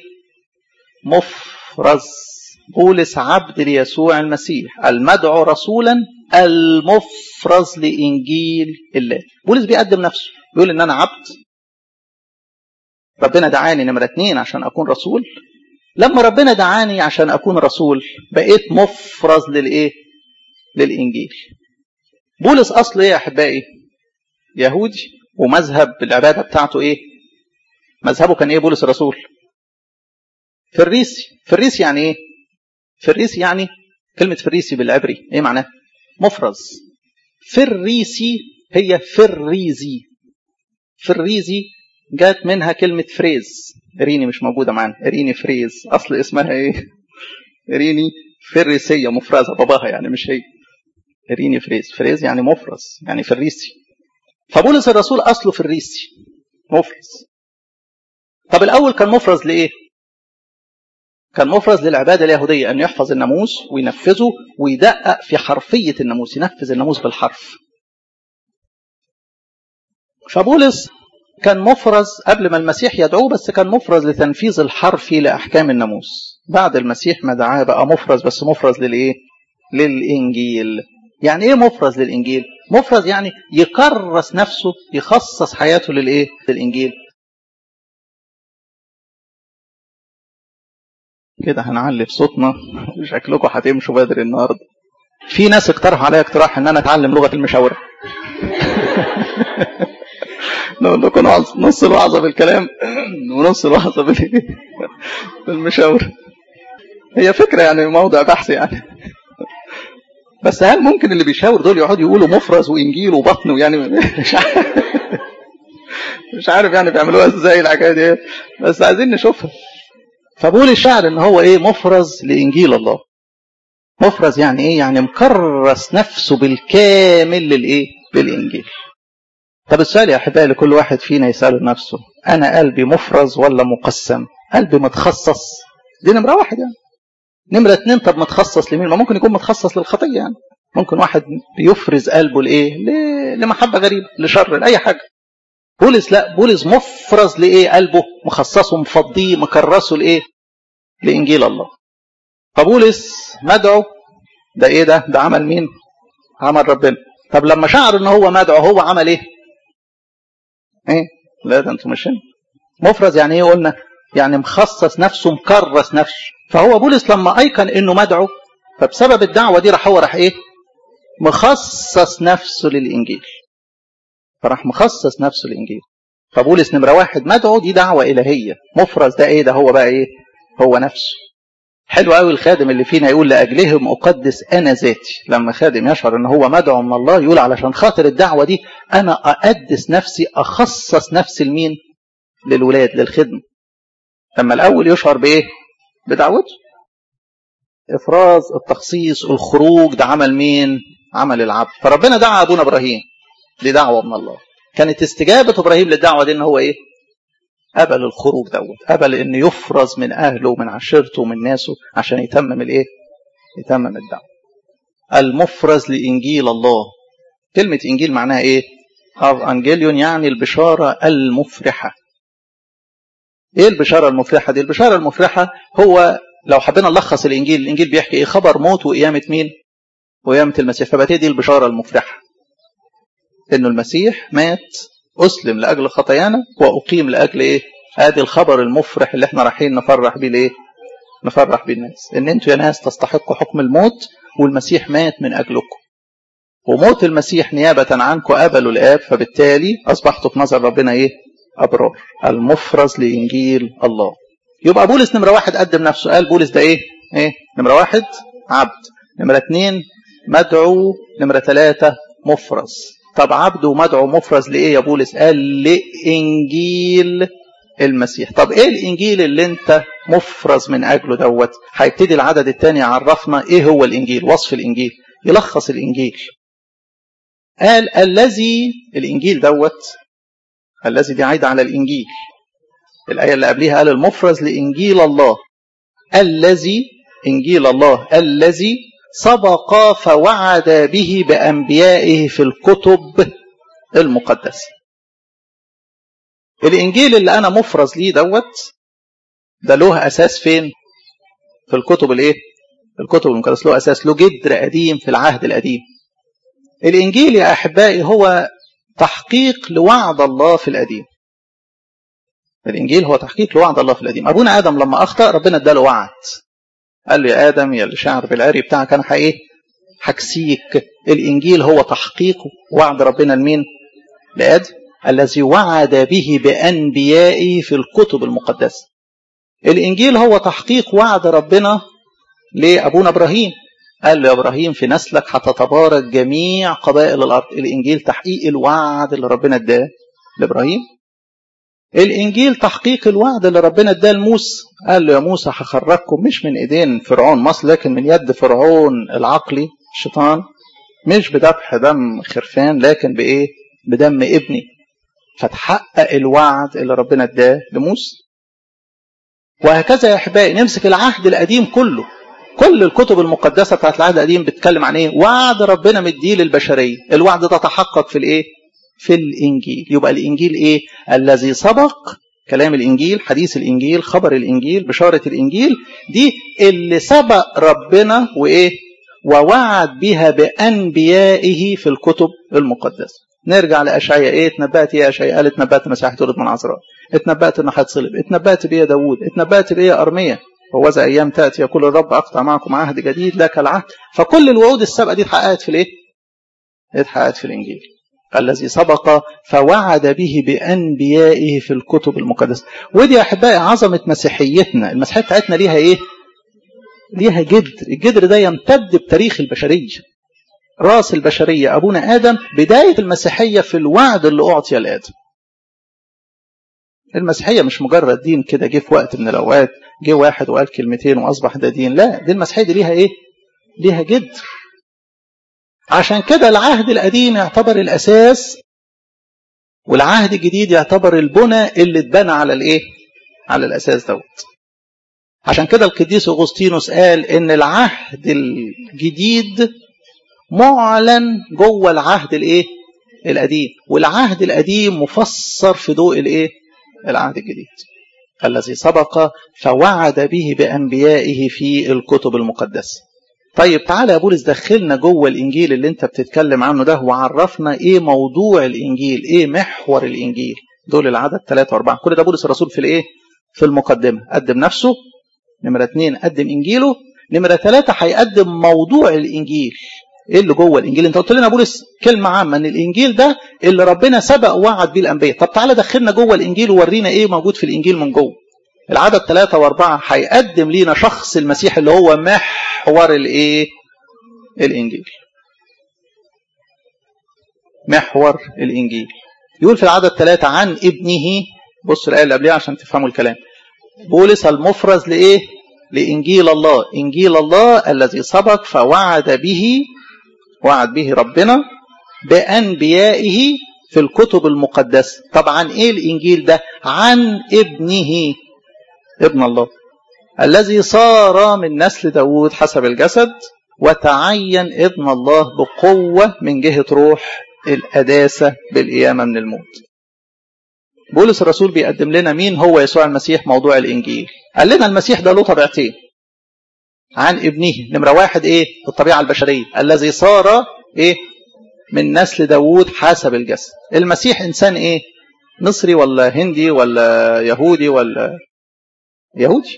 مفرز بولس عبد ليسوع المسيح المدعو رسولا المفرز لإنجيل الله بولس بيقدم نفسه بيقول ان انا عبد ربنا دعاني نمرة اتنين عشان اكون رسول لما ربنا دعاني عشان أكون رسول بقيت مفرز للإيه للإنجيل بولس أصله إيه يا أحبائي يهودي ومذهب العبادة بتاعته إيه مذهبه كان إيه بولس الرسول فريسي فريسي يعني إيه فريسي يعني كلمة فريسي بالعبري إيه معناه مفرز فريسي هي فريزي فريزي جات منها كلمة فريز ريني مش موجودة معانا ريني فريز أصل اسمها إيه ريني فريسية مفرزة باباها يعني مش هي ريني فريز فريز يعني مفرز يعني فريسي فبولس الرسول أصله فريسي مفرز طب الأول كان مفرز لإيه كان مفرز للعبادة اليهودية أن يحفظ الناموس وينفذه ويدقق في حرفية الناموس ينفذ الناموس بالحرف فبولس كان مفرز قبل ما المسيح يدعوه بس كان مفرز لتنفيذ الحرفي لأحكام الناموس بعد المسيح ما دعاه بقى مفرز بس مفرز للإيه للإنجيل يعني إيه مفرز للإنجيل مفرز يعني يكرس نفسه يخصص حياته للإيه للإنجيل كده هنعلي في صوتنا شكلكم هتمشوا بدري النهارده في ناس اقترحوا عليا اقتراح ان انا اتعلم لغه المشاوره نقول لكم نص الوعظه بالكلام ونص الوعظه بالمشاوره هي فكره يعني موضع بحث يعني بس هل ممكن اللي بيشاور دول يقعدوا يقولوا مفرز وانجيل وبطن ويعني مش عارف مش عارف يعني بيعملوها ازاي الحكايه دي بس عايزين نشوفها فبقول الشعر ان هو ايه مفرز لانجيل الله مفرز يعني ايه يعني مكرس نفسه بالكامل للايه للانجيل طب السؤال يا احبائي لكل واحد فينا يساله نفسه انا قلبي مفرز ولا مقسم قلبي متخصص دي نمره واحد يعني نمره اتنين طب متخصص لمين ما ممكن يكون متخصص للخطيه يعني ممكن واحد بيفرز قلبه لايه لمحبه غريبه لشر لاي حاجه بولس لا بولس مفرز لايه قلبه مخصصه مفضيه مكرسه لايه لانجيل الله فبولس مدعو ده ايه ده ده عمل مين عمل ربنا طب لما شعر ان هو مدعو هو عمل ايه ايه لا ده انتوا مش مفرز يعني ايه قلنا يعني مخصص نفسه مكرس نفسه فهو بولس لما ايقن انه مدعو فبسبب الدعوه دي راح هو راح ايه مخصص نفسه للانجيل فراح مخصص نفسه للانجيل فبولس نمره واحد مدعو دي دعوه الهيه مفرز ده ايه ده هو بقى ايه هو نفسه حلو قوي الخادم اللي فينا يقول لاجلهم اقدس انا ذاتي لما خادم يشعر ان هو مدعو من الله يقول علشان خاطر الدعوه دي انا اقدس نفسي اخصص نفسي لمين للولاد للخدمه لما الاول يشعر بايه بدعوته افراز التخصيص الخروج ده عمل مين عمل العبد فربنا دعا ابونا ابراهيم دي دعوه من الله كانت استجابه ابراهيم للدعوه دي ان هو ايه قبل الخروج دوت قبل ان يفرز من اهله ومن عشيرته ومن ناسه عشان يتمم الايه يتمم الدعوه المفرز لانجيل الله كلمه انجيل معناها ايه انجيليون يعني البشاره المفرحه ايه البشاره المفرحه دي البشاره المفرحه هو لو حبينا نلخص الانجيل الانجيل بيحكي ايه خبر موت وقيامه مين وقيامه المسيح فبقت دي البشاره المفرحه انه المسيح مات اسلم لاجل خطايانا واقيم لاجل ايه ادي الخبر المفرح اللي احنا رايحين نفرح بيه الايه نفرح بيه الناس ان انتوا يا ناس تستحقوا حكم الموت والمسيح مات من اجلكم وموت المسيح نيابة عنكم قبلوا الآب فبالتالي أصبحتوا في نظر ربنا إيه؟ أبرار المفرز لإنجيل الله يبقى بولس نمرة واحد قدم نفسه قال بولس ده إيه؟ إيه؟ نمرة واحد عبد نمرة اتنين مدعو نمرة ثلاثة مفرز طب عبد ومدعو مفرز لإيه يا بولس؟ قال لإنجيل المسيح طب إيه الإنجيل اللي أنت مفرز من أجله دوت؟ هيبتدي العدد الثاني يعرفنا إيه هو الإنجيل وصف الإنجيل يلخص الإنجيل قال الذي الإنجيل دوت الذي دي عايدة على الإنجيل الآية اللي قبليها قال المفرز لإنجيل الله الذي إنجيل الله الذي سبق فوعد به بأنبيائه في الكتب المقدسة الإنجيل اللي أنا مفرز ليه دوت ده له أساس فين في الكتب الإيه الكتب المقدسة له أساس له جدر قديم في العهد القديم الإنجيل يا أحبائي هو تحقيق لوعد الله في القديم الانجيل هو تحقيق لوعد الله في القديم ابونا ادم لما اخطا ربنا اداله وعد قال له يا ادم يا اللي شعر بالعري بتاعك انا ايه هكسيك الانجيل هو تحقيق وعد ربنا لمين لادم الذي وعد به بانبيائه في الكتب المقدسه الانجيل هو تحقيق وعد ربنا لابونا ابراهيم قال له يا ابراهيم في نسلك هتتبارك جميع قبائل الارض الانجيل تحقيق الوعد اللي ربنا اداه لابراهيم الانجيل تحقيق الوعد اللي ربنا اداه لموسى قال له يا موسى هخرجكم مش من ايدين فرعون مصر لكن من يد فرعون العقلي الشيطان مش بذبح دم خرفان لكن بايه بدم ابني فتحقق الوعد اللي ربنا اداه لموسى وهكذا يا احبائي نمسك العهد القديم كله كل الكتب المقدسه بتاعت العهد القديم بتتكلم عن ايه وعد ربنا مديه للبشريه الوعد ده تحقق في الايه في الانجيل يبقى الانجيل ايه الذي سبق كلام الانجيل حديث الانجيل خبر الانجيل بشاره الانجيل دي اللي سبق ربنا وايه ووعد بها بانبيائه في الكتب المقدسه نرجع لاشعياء ايه اتنبأت يا اشعياء قال اتنبأت مسيح تولد من عذراء اتنبأت انه هيتصلب اتنبأت بيه داوود اتنبأت بيه ارميا وذا ايام تاتي يقول الرب اقطع معكم عهد جديد لا كالعهد فكل الوعود السابقه دي اتحققت في الايه؟ اتحققت في الانجيل الذي سبق فوعد به بانبيائه في الكتب المقدسه ودي يا احبائي عظمه مسيحيتنا المسيحيه بتاعتنا ليها ايه؟ ليها جدر الجدر ده يمتد بتاريخ البشريه راس البشريه ابونا ادم بدايه المسيحيه في الوعد اللي اعطي لادم المسيحيه مش مجرد دين كده جه في وقت من الاوقات جه واحد وقال كلمتين واصبح ده دين لا دي المسيحيه دي ليها ايه ليها جدر عشان كده العهد القديم يعتبر الاساس والعهد الجديد يعتبر البنى اللي اتبنى على الايه على الاساس دوت عشان كده القديس اغسطينوس قال ان العهد الجديد معلن جوه العهد الايه القديم والعهد القديم مفسر في ضوء الايه العهد الجديد الذي سبق فوعد به بانبيائه في الكتب المقدسه طيب تعالى يا بولس دخلنا جوه الانجيل اللي انت بتتكلم عنه ده وعرفنا ايه موضوع الانجيل ايه محور الانجيل دول العدد ثلاثة واربعة كل ده بولس الرسول في الايه في المقدمة قدم نفسه نمرة اتنين قدم انجيله نمرة ثلاثة هيقدم موضوع الانجيل ايه اللي جوه الانجيل انت قلت لنا بولس كلمه عامه ان الانجيل ده اللي ربنا سبق ووعد بيه الانبياء طب تعالى دخلنا جوه الانجيل وورينا ايه موجود في الانجيل من جوه العدد ثلاثة واربعة هيقدم لينا شخص المسيح اللي هو محور الايه الانجيل محور الانجيل يقول في العدد ثلاثة عن ابنه بص الآية اللي قبلها عشان تفهموا الكلام بولس المفرز لإيه لإنجيل الله إنجيل الله الذي سبق فوعد به وعد به ربنا بأنبيائه في الكتب المقدسة طبعا إيه الإنجيل ده عن ابنه ابن الله الذي صار من نسل داود حسب الجسد وتعين ابن الله بقوة من جهة روح القداسة بالقيامة من الموت بولس الرسول بيقدم لنا مين هو يسوع المسيح موضوع الإنجيل قال لنا المسيح ده له طبيعتين عن ابنه نمرة واحد ايه الطبيعة البشرية الذي صار ايه من نسل داوود حسب الجسد المسيح انسان ايه مصري ولا هندي ولا يهودي ولا يهودي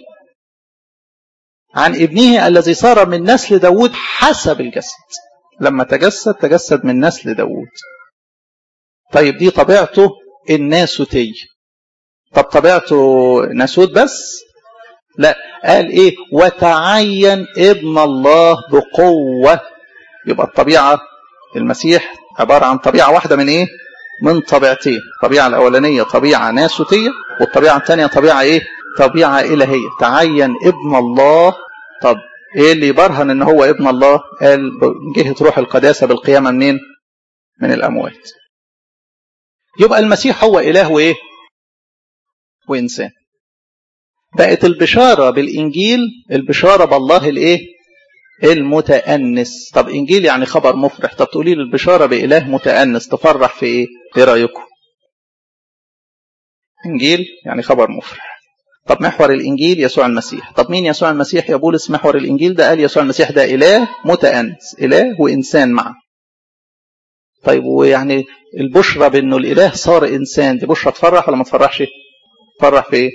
عن ابنه الذي صار من نسل داوود حسب الجسد لما تجسد تجسد من نسل داوود طيب دي طبيعته الناسوتية طب طبيعته ناسوت بس لا قال ايه وتعين ابن الله بقوة يبقى الطبيعة المسيح عبارة عن طبيعة واحدة من ايه من طبيعتين الطبيعة الأولانية طبيعة ناسوتية والطبيعة الثانية طبيعة ايه طبيعة إلهية تعين ابن الله طب ايه اللي يبرهن ان هو ابن الله قال من جهة روح القداسة بالقيامة منين من الأموات يبقى المسيح هو إله وإيه وإنسان بقت البشارة بالإنجيل البشارة بالله الإيه المتأنس طب إنجيل يعني خبر مفرح طب تقولي لي البشارة بإله متأنس تفرح في إيه إيه رأيكم إنجيل يعني خبر مفرح طب محور الإنجيل يسوع المسيح طب مين يسوع المسيح يا بولس محور الإنجيل ده قال يسوع المسيح ده إله متأنس إله وإنسان معه طيب ويعني البشرى بأنه الإله صار إنسان دي بشرى تفرح ولا ما تفرحش فرح في ايه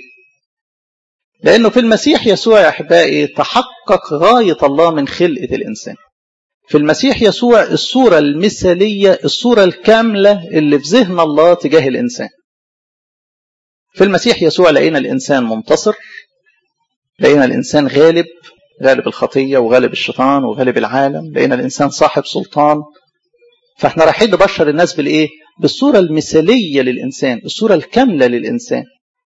لانه في المسيح يسوع يا احبائي تحقق غايه الله من خلقه الانسان في المسيح يسوع الصوره المثاليه الصوره الكامله اللي في ذهن الله تجاه الانسان في المسيح يسوع لقينا الانسان منتصر لقينا الانسان غالب غالب الخطيه وغالب الشيطان وغالب العالم لقينا الانسان صاحب سلطان فاحنا رايحين نبشر الناس بالايه بالصوره المثاليه للانسان الصوره الكامله للانسان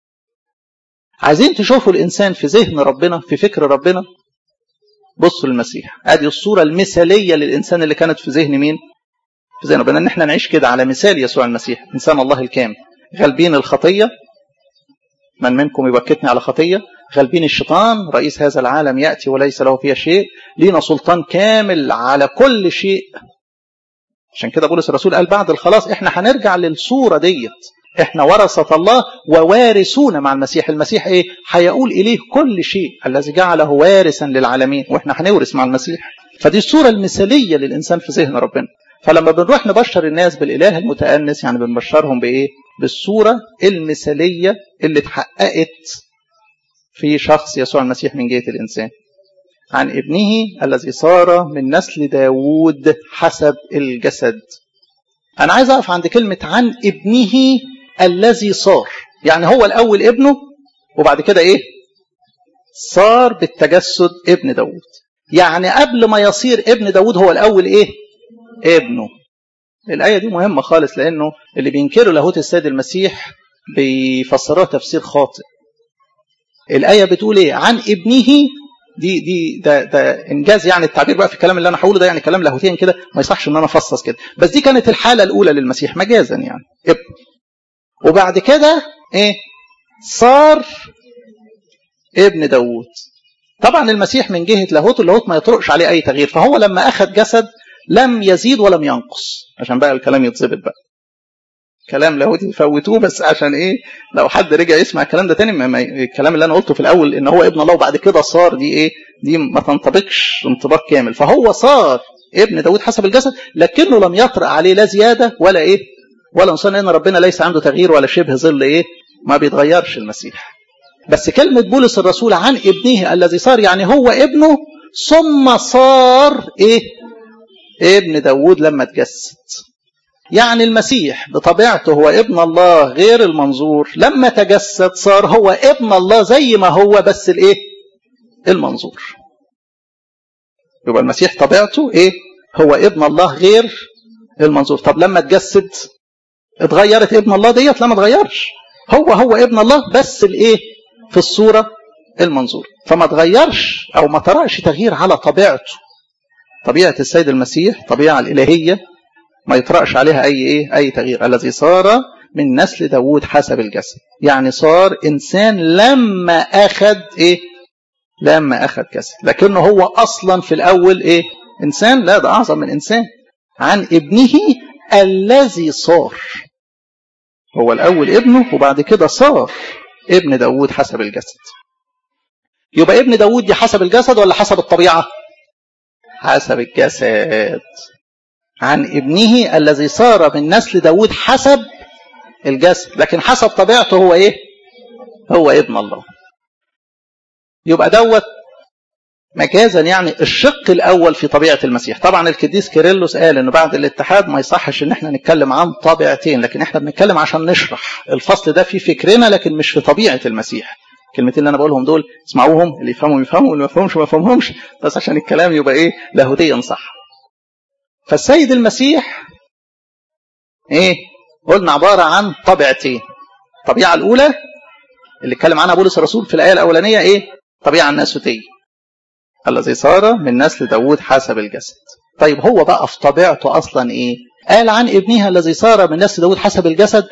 عايزين تشوفوا الانسان في ذهن ربنا في فكر ربنا بصوا للمسيح ادي الصوره المثاليه للانسان اللي كانت في ذهن مين في ذهن ربنا ان احنا نعيش كده على مثال يسوع المسيح انسان الله الكامل غالبين الخطيه من منكم يبكتني على خطيه غالبين الشيطان رئيس هذا العالم ياتي وليس له فيها شيء لينا سلطان كامل على كل شيء عشان كده بولس الرسول قال بعد الخلاص احنا هنرجع للصوره ديت احنا ورثة الله ووارثون مع المسيح المسيح ايه هيقول اليه كل شيء الذي جعله وارثا للعالمين واحنا هنورث مع المسيح فدي الصورة المثالية للإنسان في ذهن ربنا فلما بنروح نبشر الناس بالإله المتأنس يعني بنبشرهم بإيه بالصورة المثالية اللي اتحققت في شخص يسوع المسيح من جهة الإنسان عن ابنه الذي صار من نسل داود حسب الجسد أنا عايز أقف عند كلمة عن ابنه الذي صار يعني هو الأول ابنه وبعد كده إيه صار بالتجسد ابن داود يعني قبل ما يصير ابن داود هو الأول إيه ابنه الآية دي مهمة خالص لأنه اللي بينكروا لاهوت السيد المسيح بيفسروها تفسير خاطئ الآية بتقول إيه عن ابنه دي دي ده ده انجاز يعني التعبير بقى في الكلام اللي انا هقوله ده يعني كلام لاهوتيا كده ما يصحش ان انا افصص كده بس دي كانت الحاله الاولى للمسيح مجازا يعني ابن وبعد كده ايه صار ابن داوود طبعا المسيح من جهه لاهوت اللاهوت ما يطرقش عليه اي تغيير فهو لما اخذ جسد لم يزيد ولم ينقص عشان بقى الكلام يتظبط بقى كلام لاهوتي فوتوه بس عشان ايه لو حد رجع يسمع الكلام ده تاني ما الكلام اللي انا قلته في الاول ان هو ابن الله وبعد كده صار دي ايه دي ما تنطبقش انطباق كامل فهو صار ابن داود حسب الجسد لكنه لم يطرأ عليه لا زياده ولا ايه ولا نقصان ان ربنا ليس عنده تغيير ولا شبه ظل ايه ما بيتغيرش المسيح بس كلمة بولس الرسول عن ابنه الذي صار يعني هو ابنه ثم صار ايه ابن داود لما اتجسد يعني المسيح بطبيعته هو ابن الله غير المنظور لما تجسد صار هو ابن الله زي ما هو بس الايه المنظور يبقى المسيح طبيعته ايه هو ابن الله غير المنظور طب لما اتجسد اتغيرت ابن الله ديت لا ما اتغيرش هو هو ابن الله بس الايه في الصوره المنظور فما اتغيرش او ما طرأش تغيير على طبيعته طبيعه السيد المسيح طبيعه الالهيه ما يطرأش عليها أي إيه أي تغيير الذي صار من نسل داوود حسب الجسد يعني صار إنسان لما أخذ إيه لما أخذ جسد لكنه هو أصلا في الأول إيه إنسان لا ده أعظم من إنسان عن ابنه الذي صار هو الأول ابنه وبعد كده صار ابن داوود حسب الجسد يبقى ابن داوود دي حسب الجسد ولا حسب الطبيعة حسب الجسد عن ابنه الذي صار من نسل داود حسب الجسد لكن حسب طبيعته هو ايه هو ابن الله يبقى دوت مجازا يعني الشق الاول في طبيعه المسيح طبعا القديس كيرلس قال انه بعد الاتحاد ما يصحش ان احنا نتكلم عن طبيعتين لكن احنا بنتكلم عشان نشرح الفصل ده في فكرنا لكن مش في طبيعه المسيح الكلمتين اللي انا بقولهم دول اسمعوهم اللي يفهموا يفهموا واللي ما يفهمش ما يفهمهمش بس عشان الكلام يبقى ايه لاهوتيا صح فالسيد المسيح ايه قلنا عبارة عن طبيعتين الطبيعة الأولى اللي اتكلم عنها بولس الرسول في الآية الأولانية ايه طبيعة الناسوتية الذي صار من نسل داوود حسب الجسد طيب هو بقى في طبيعته أصلا ايه قال عن ابنها الذي صار من نسل داوود حسب الجسد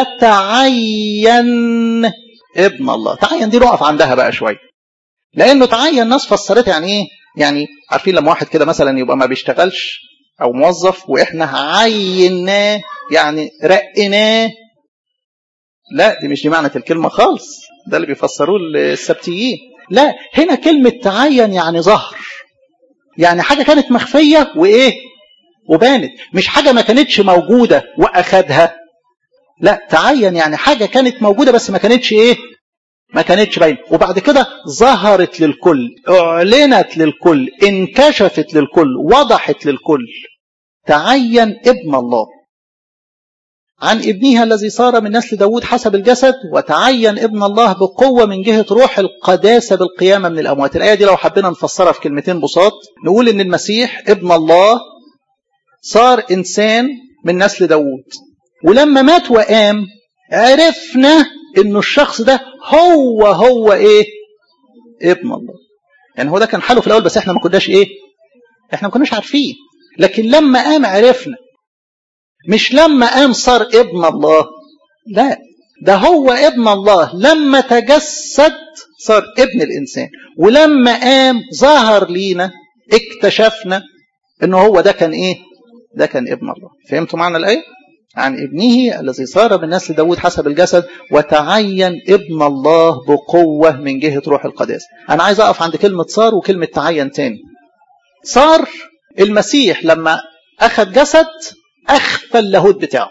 وتعين ابن الله تعين دي نقف عندها بقى شوية لأنه تعين ناس فسرتها يعني ايه يعني عارفين لما واحد كده مثلا يبقى ما بيشتغلش او موظف واحنا عيناه يعني رقناه لا دي مش دي معنى الكلمه خالص ده اللي بيفسروه السبتيين لا هنا كلمه تعين يعني ظهر يعني حاجه كانت مخفيه وايه وبانت مش حاجه ما كانتش موجوده واخدها لا تعين يعني حاجة كانت موجودة بس ما كانتش ايه ما كانتش باينة وبعد كده ظهرت للكل اعلنت للكل انكشفت للكل وضحت للكل تعين ابن الله عن ابنها الذي صار من نسل داود حسب الجسد وتعين ابن الله بقوة من جهة روح القداسة بالقيامة من الأموات الآية دي لو حبينا نفسرها في كلمتين بساط نقول إن المسيح ابن الله صار إنسان من نسل داود ولما مات وقام عرفنا إنه الشخص ده هو هو إيه ابن الله يعني هو ده كان حاله في الأول بس إحنا ما كناش إيه إحنا ما كناش عارفين لكن لما قام عرفنا مش لما قام صار ابن الله لا ده هو ابن الله لما تجسد صار ابن الإنسان ولما قام ظهر لينا اكتشفنا انه هو ده كان ايه ده كان ابن الله فهمتوا معنى الآية عن ابنه الذي صار من نسل داود حسب الجسد وتعين ابن الله بقوة من جهة روح القداسة أنا عايز أقف عند كلمة صار وكلمة تعين تاني صار المسيح لما أخذ جسد أخفى اللاهوت بتاعه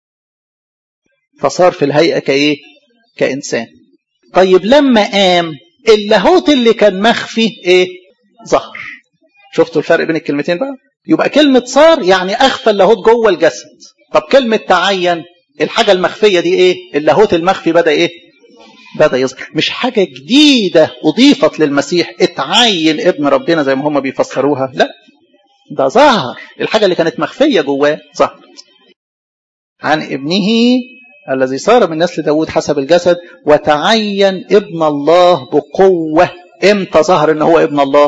فصار في الهيئة كإيه كإنسان طيب لما قام اللاهوت اللي كان مخفي إيه ظهر شفتوا الفرق بين الكلمتين بقى يبقى كلمة صار يعني أخفى اللاهوت جوه الجسد طب كلمة تعين الحاجة المخفية دي إيه اللاهوت المخفي بدأ إيه بدأ يظهر مش حاجة جديدة أضيفت للمسيح اتعين ابن ربنا زي ما هم بيفسروها لا ده ظهر الحاجة اللي كانت مخفية جواه ظهرت عن ابنه الذي صار من نسل داود حسب الجسد وتعين ابن الله بقوة امتى ظهر ان هو ابن الله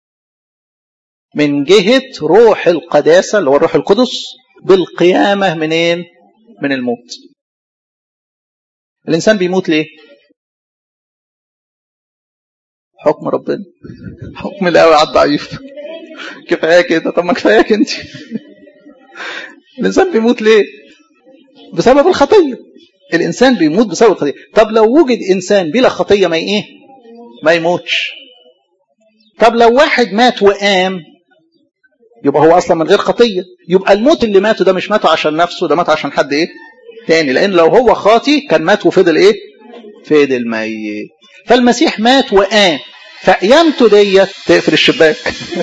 من جهة روح القداسة اللي هو الروح القدس بالقيامة منين من الموت الإنسان بيموت ليه حكم ربنا حكم القوي على الضعيف كفايه كده طب ما كفاياك انت الانسان بيموت ليه بسبب الخطيه الانسان بيموت بسبب الخطيه طب لو وجد انسان بلا خطيه ما ايه ما يموتش طب لو واحد مات وقام يبقى هو اصلا من غير خطيه يبقى الموت اللي ماته ده مش ماته عشان نفسه ده مات عشان حد ايه تاني لان لو هو خاطي كان مات وفضل ايه فضل ميت فالمسيح مات وقام فقيامته ديت تقفل الشباك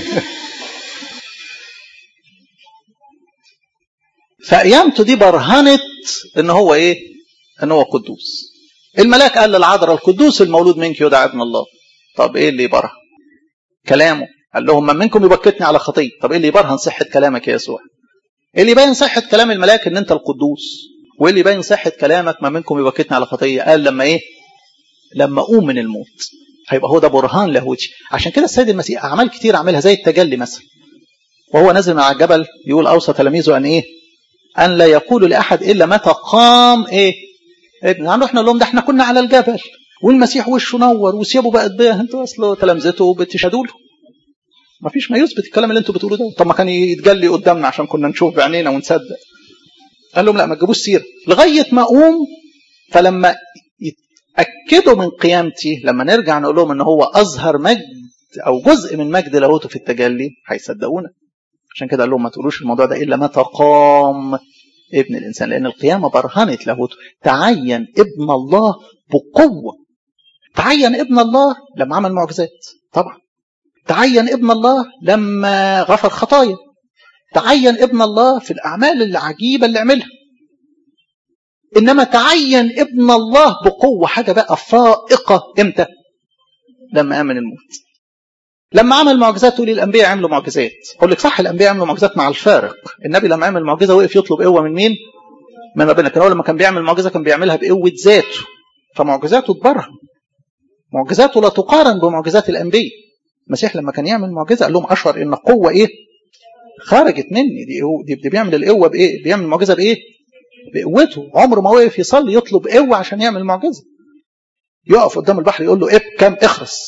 فقيامته دي برهنت ان هو ايه ان هو قدوس الملاك قال للعذراء القدوس المولود منك يدعى ابن الله طب ايه اللي يبرهن كلامه قال لهم من منكم يبكتني على خطيه طب ايه اللي يبرهن صحه كلامك يا يسوع ايه اللي يبين صحه كلام الملاك ان انت القدوس وايه اللي يبين صحه كلامك ما منكم يبكتني على خطيه قال لما ايه لما اقوم من الموت هيبقى هو ده برهان لاهوتي عشان كده السيد المسيح اعمال كتير عملها زي التجلي مثلا وهو نازل من على الجبل يقول اوصى تلاميذه ان ايه ان لا يقول لاحد الا متى قام ايه ابن هنروح نقول لهم ده احنا كنا على الجبل والمسيح وشه نور وثيابه بقت بيه انتوا اصله تلامذته بتشهدوا له ما فيش ما يثبت الكلام اللي انتوا بتقولوه ده طب ما كان يتجلي قدامنا عشان كنا نشوف بعينينا ونصدق قال لهم لا ما تجيبوش سيره لغايه ما اقوم فلما يتاكدوا من قيامتي لما نرجع نقول لهم ان هو اظهر مجد او جزء من مجد لاهوته في التجلي هيصدقونا عشان كده قال لهم ما تقولوش الموضوع ده الا متى قام ابن الانسان لان القيامه برهنت لاهوته تعين ابن الله بقوه تعين ابن الله لما عمل معجزات طبعا تعين ابن الله لما غفر خطايا تعين ابن الله في الاعمال العجيبه اللي عملها انما تعين ابن الله بقوه حاجه بقى فائقه امتى لما امن الموت لما عمل معجزات تقولي الانبياء عملوا معجزات اقول لك صح الانبياء عملوا معجزات مع الفارق النبي لما عمل معجزه وقف يطلب قوه من مين من ربنا كان هو لما كان بيعمل معجزه كان بيعملها بقوه ذاته فمعجزاته تبرهن معجزاته لا تقارن بمعجزات الانبياء المسيح لما كان يعمل معجزه قال لهم اشعر ان قوه ايه خرجت مني دي, دي, دي بيعمل القوه بايه بيعمل المعجزه بايه بقوته عمره ما وقف يصلي يطلب قوه عشان يعمل معجزه يقف قدام البحر يقول له اب كم اخرس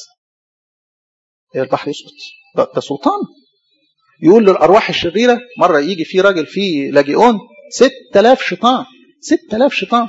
البحر يسقط ده, ده سلطان يقول للارواح الشريره مره يجي في راجل فيه لاجئون 6000 شيطان 6000 شيطان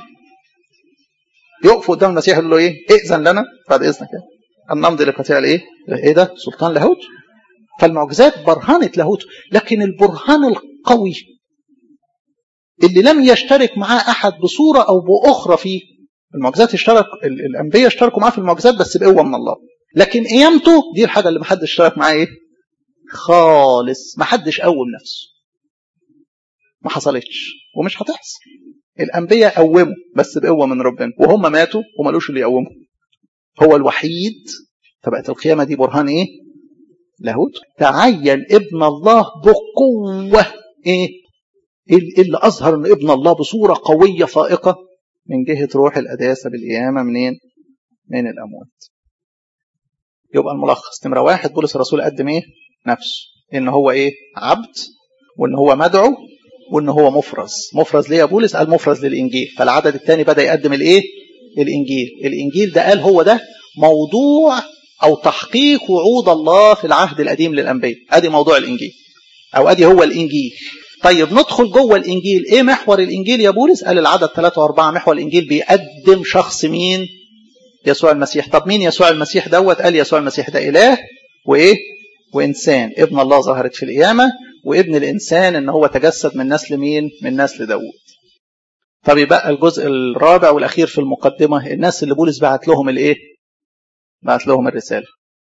يقف قدام المسيح يقول له ايه ائذن لنا بعد اذنك ان نمضي لقطيع الايه ايه ده سلطان لاهوت فالمعجزات برهنت لاهوت لكن البرهان القوي اللي لم يشترك معاه احد بصوره او باخرى فيه المعجزات اشترك الانبياء اشتركوا معاه في المعجزات بس بقوه من الله لكن قيامته دي الحاجه اللي ما حدش اشترك معاه ايه خالص ما حدش قوم نفسه ما حصلتش ومش هتحصل الانبياء قوموا بس بقوه من ربنا وهم ماتوا ومالوش اللي يقومهم هو الوحيد فبقت القيامه دي برهان ايه لاهوت تعين ابن الله بقوه ايه اللي اظهر ان ابن الله بصوره قويه فائقه من جهه روح القداسه بالقيامه منين من الاموات يبقى الملخص نمره واحد بولس الرسول قدم ايه نفسه ان هو ايه عبد وان هو مدعو وان هو مفرز مفرز ليه يا بولس قال مفرز للانجيل فالعدد الثاني بدا يقدم الايه الانجيل الانجيل ده قال هو ده موضوع او تحقيق وعود الله في العهد القديم للانبياء ادي موضوع الانجيل او ادي هو الانجيل طيب ندخل جوه الانجيل ايه محور الانجيل يا بولس قال العدد 3 و4 محور الانجيل بيقدم شخص مين يسوع المسيح طب مين يسوع المسيح دوت قال يسوع المسيح ده اله وايه وانسان ابن الله ظهرت في القيامه وابن الانسان ان هو تجسد من نسل مين من نسل داوود طب يبقى الجزء الرابع والاخير في المقدمه الناس اللي بولس بعت لهم الايه بعت لهم الرساله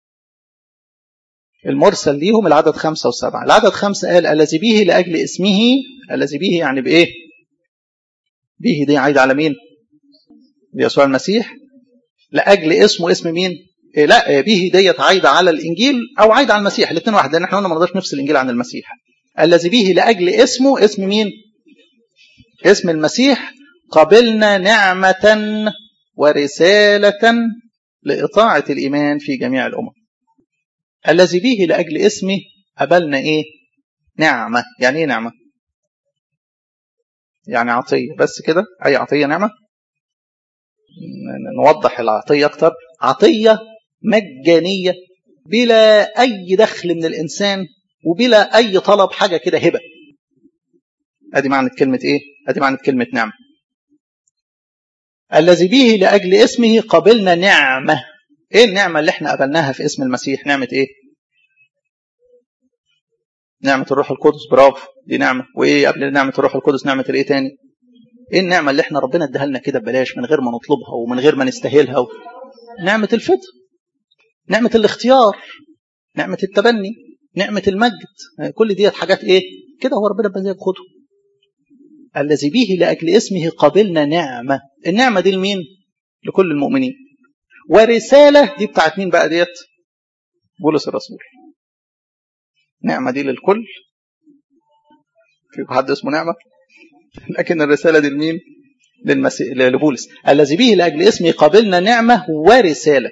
المرسل ليهم العدد خمسة وسبعة العدد خمسة قال الذي به لأجل اسمه الذي به يعني بإيه به دي عايد على مين يسوع المسيح لأجل اسمه اسم مين إيه لا به ديت عايدة على الإنجيل أو عايدة على المسيح الاثنين واحد لأن احنا قلنا ما نقدرش نفصل الإنجيل عن المسيح الذي به لأجل اسمه اسم مين اسم المسيح قبلنا نعمة ورسالة لإطاعة الإيمان في جميع الأمم الذي به لأجل اسمه قبلنا إيه نعمة يعني إيه نعمة يعني عطية بس كده أي عطية نعمة نوضح العطية أكتر عطية مجانية بلا أي دخل من الإنسان وبلا أي طلب حاجة كده هبة أدي معنى كلمة إيه أدي معنى كلمة نعمة الذي به لأجل اسمه قبلنا نعمة ايه النعمة اللي احنا قبلناها في اسم المسيح نعمة ايه نعمة الروح القدس برافو دي نعمة وايه قبل نعمة الروح القدس نعمة الايه تاني ايه النعمة اللي احنا ربنا اداها لنا كده ببلاش من غير ما نطلبها ومن غير ما نستاهلها و... نعمة الفطر نعمة الاختيار نعمة التبني نعمة المجد كل ديت حاجات ايه كده هو ربنا بنزيك خده الذي به لأجل اسمه قبلنا نعمة النعمة دي لمين لكل المؤمنين ورسالة دي بتاعت مين بقى ديت بولس الرسول نعمة دي للكل في حد اسمه نعمة لكن الرسالة دي لمين للمسيح لبولس الذي به لأجل اسمه قبلنا نعمة ورسالة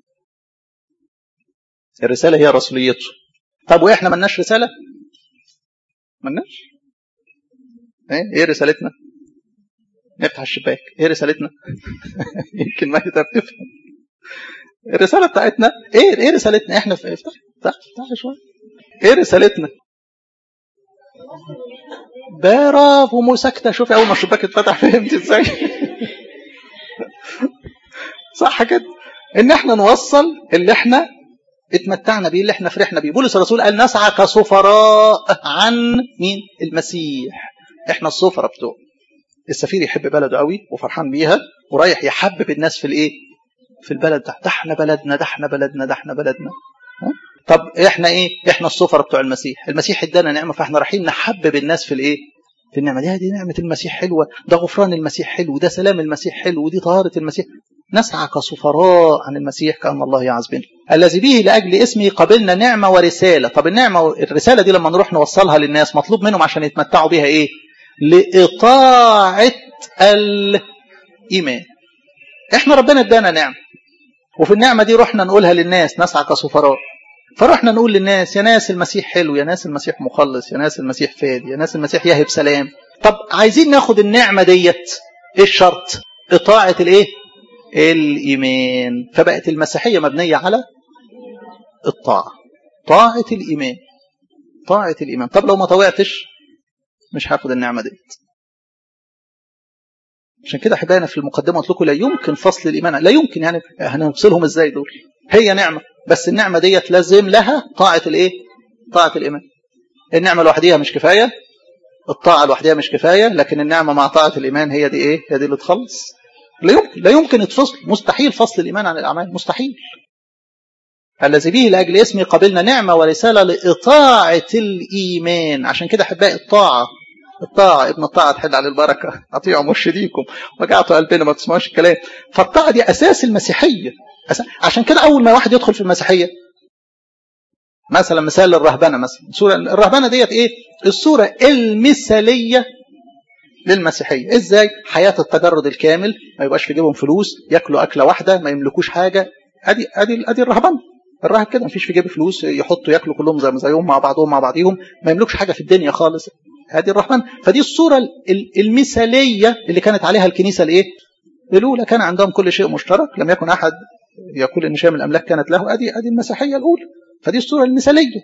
الرسالة هي رسوليته طب وإحنا ملناش رسالة ملناش ايه ايه رسالتنا نفتح الشباك ايه رسالتنا يمكن ما انت بتفهم الرساله بتاعتنا ايه ايه رسالتنا احنا في افتح افتح افتح شويه ايه رسالتنا برافو مو ساكته شوفي اول ما الشباك اتفتح فهمت ازاي صح كده ان احنا نوصل اللي احنا اتمتعنا بيه اللي احنا فرحنا بيه بولس الرسول قال نسعى كسفراء عن مين المسيح احنا السفراء بتوعه السفير يحب بلده قوي وفرحان بيها ورايح يحبب الناس في الايه في البلد ده ده احنا بلدنا ده احنا بلدنا ده احنا بلدنا ها؟ طب احنا ايه احنا السفراء بتوع المسيح المسيح ادانا نعمه فاحنا رايحين نحبب الناس في الايه في النعمه دي دي نعمه المسيح حلوه ده غفران المسيح حلو ده سلام المسيح حلو ودي طهاره المسيح نسعى كسفراء عن المسيح كأن الله يعز بنا الذي به لأجل اسمه قبلنا نعمة ورسالة طب النعمة الرسالة دي لما نروح نوصلها للناس مطلوب منهم عشان يتمتعوا بها ايه لإطاعة الإيمان احنا ربنا ادانا نعمة وفي النعمة دي رحنا نقولها للناس نسعى كسفراء فرحنا نقول للناس يا ناس المسيح حلو يا ناس المسيح مخلص يا ناس المسيح فادي يا ناس المسيح يهب سلام طب عايزين ناخد النعمة ديت ايه الشرط إطاعة الايه الإيمان فبقت المسيحية مبنية على الطاعة طاعة الإيمان طاعة الإيمان طب لو ما طوعتش مش هاخد النعمة ديت عشان كده احبائنا في المقدمه قلت لكم لا يمكن فصل الايمان لا يمكن يعني هنفصلهم ازاي دول هي نعمه بس النعمه ديت لازم لها طاعه الايه طاعه الايمان النعمه لوحديها مش كفايه الطاعة لوحدها مش كفاية لكن النعمة مع طاعة الإيمان هي دي إيه هي دي اللي تخلص لا يمكن لا يمكن يتفصل مستحيل فصل الإيمان عن الأعمال مستحيل الذي به لأجل اسمي قبلنا نعمة ورسالة لإطاعة الإيمان عشان كده أحبائي الطاعة الطاعة ابن الطاعة تحل على البركة أطيعوا مرشديكم وجعتوا قلبنا ما تسمعوش الكلام فالطاعة دي أساس المسيحية أساس عشان كده أول ما واحد يدخل في المسيحية مثلا مثال الرهبنة مثلا صورة الرهبنة ديت إيه الصورة المثالية للمسيحية إزاي حياة التجرد الكامل ما يبقاش في جيبهم فلوس ياكلوا أكلة واحدة ما يملكوش حاجة أدي أدي أدي الرهبنة الراهب كده مفيش في جيبه فلوس يحطوا ياكلوا كلهم زي زيهم مع بعضهم مع بعضهم ما يملكش حاجة في الدنيا خالص هذه الرحمن فدي الصورة المثالية اللي كانت عليها الكنيسة الايه الأولى كان عندهم كل شيء مشترك لم يكن أحد يقول إن شيء من الأملاك كانت له أدي أدي المسيحية الأولى فدي الصورة المثالية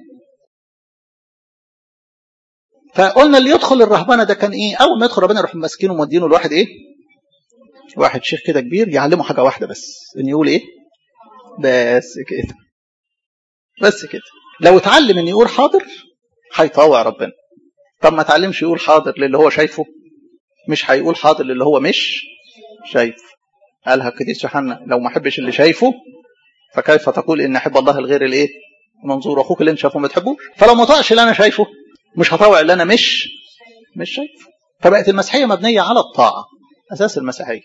فقلنا اللي يدخل الرهبنة ده كان إيه أول ما يدخل ربنا يروح ماسكينه ومودينه لواحد إيه واحد شيخ كده كبير يعلمه حاجة واحدة بس إن يقول إيه بس كده بس كده لو اتعلم إن يقول حاضر هيطاوع ربنا طب ما اتعلمش يقول حاضر للي هو شايفه مش هيقول حاضر للي هو مش شايف قالها القديس يوحنا لو ما احبش اللي شايفه فكيف تقول ان احب الله الغير الايه منظور اخوك اللي انت شايفه ما تحبوش فلو ما طاعش اللي انا شايفه مش هطاوع اللي انا مش مش شايفه فبقت المسيحيه مبنيه على الطاعه اساس المسيحيه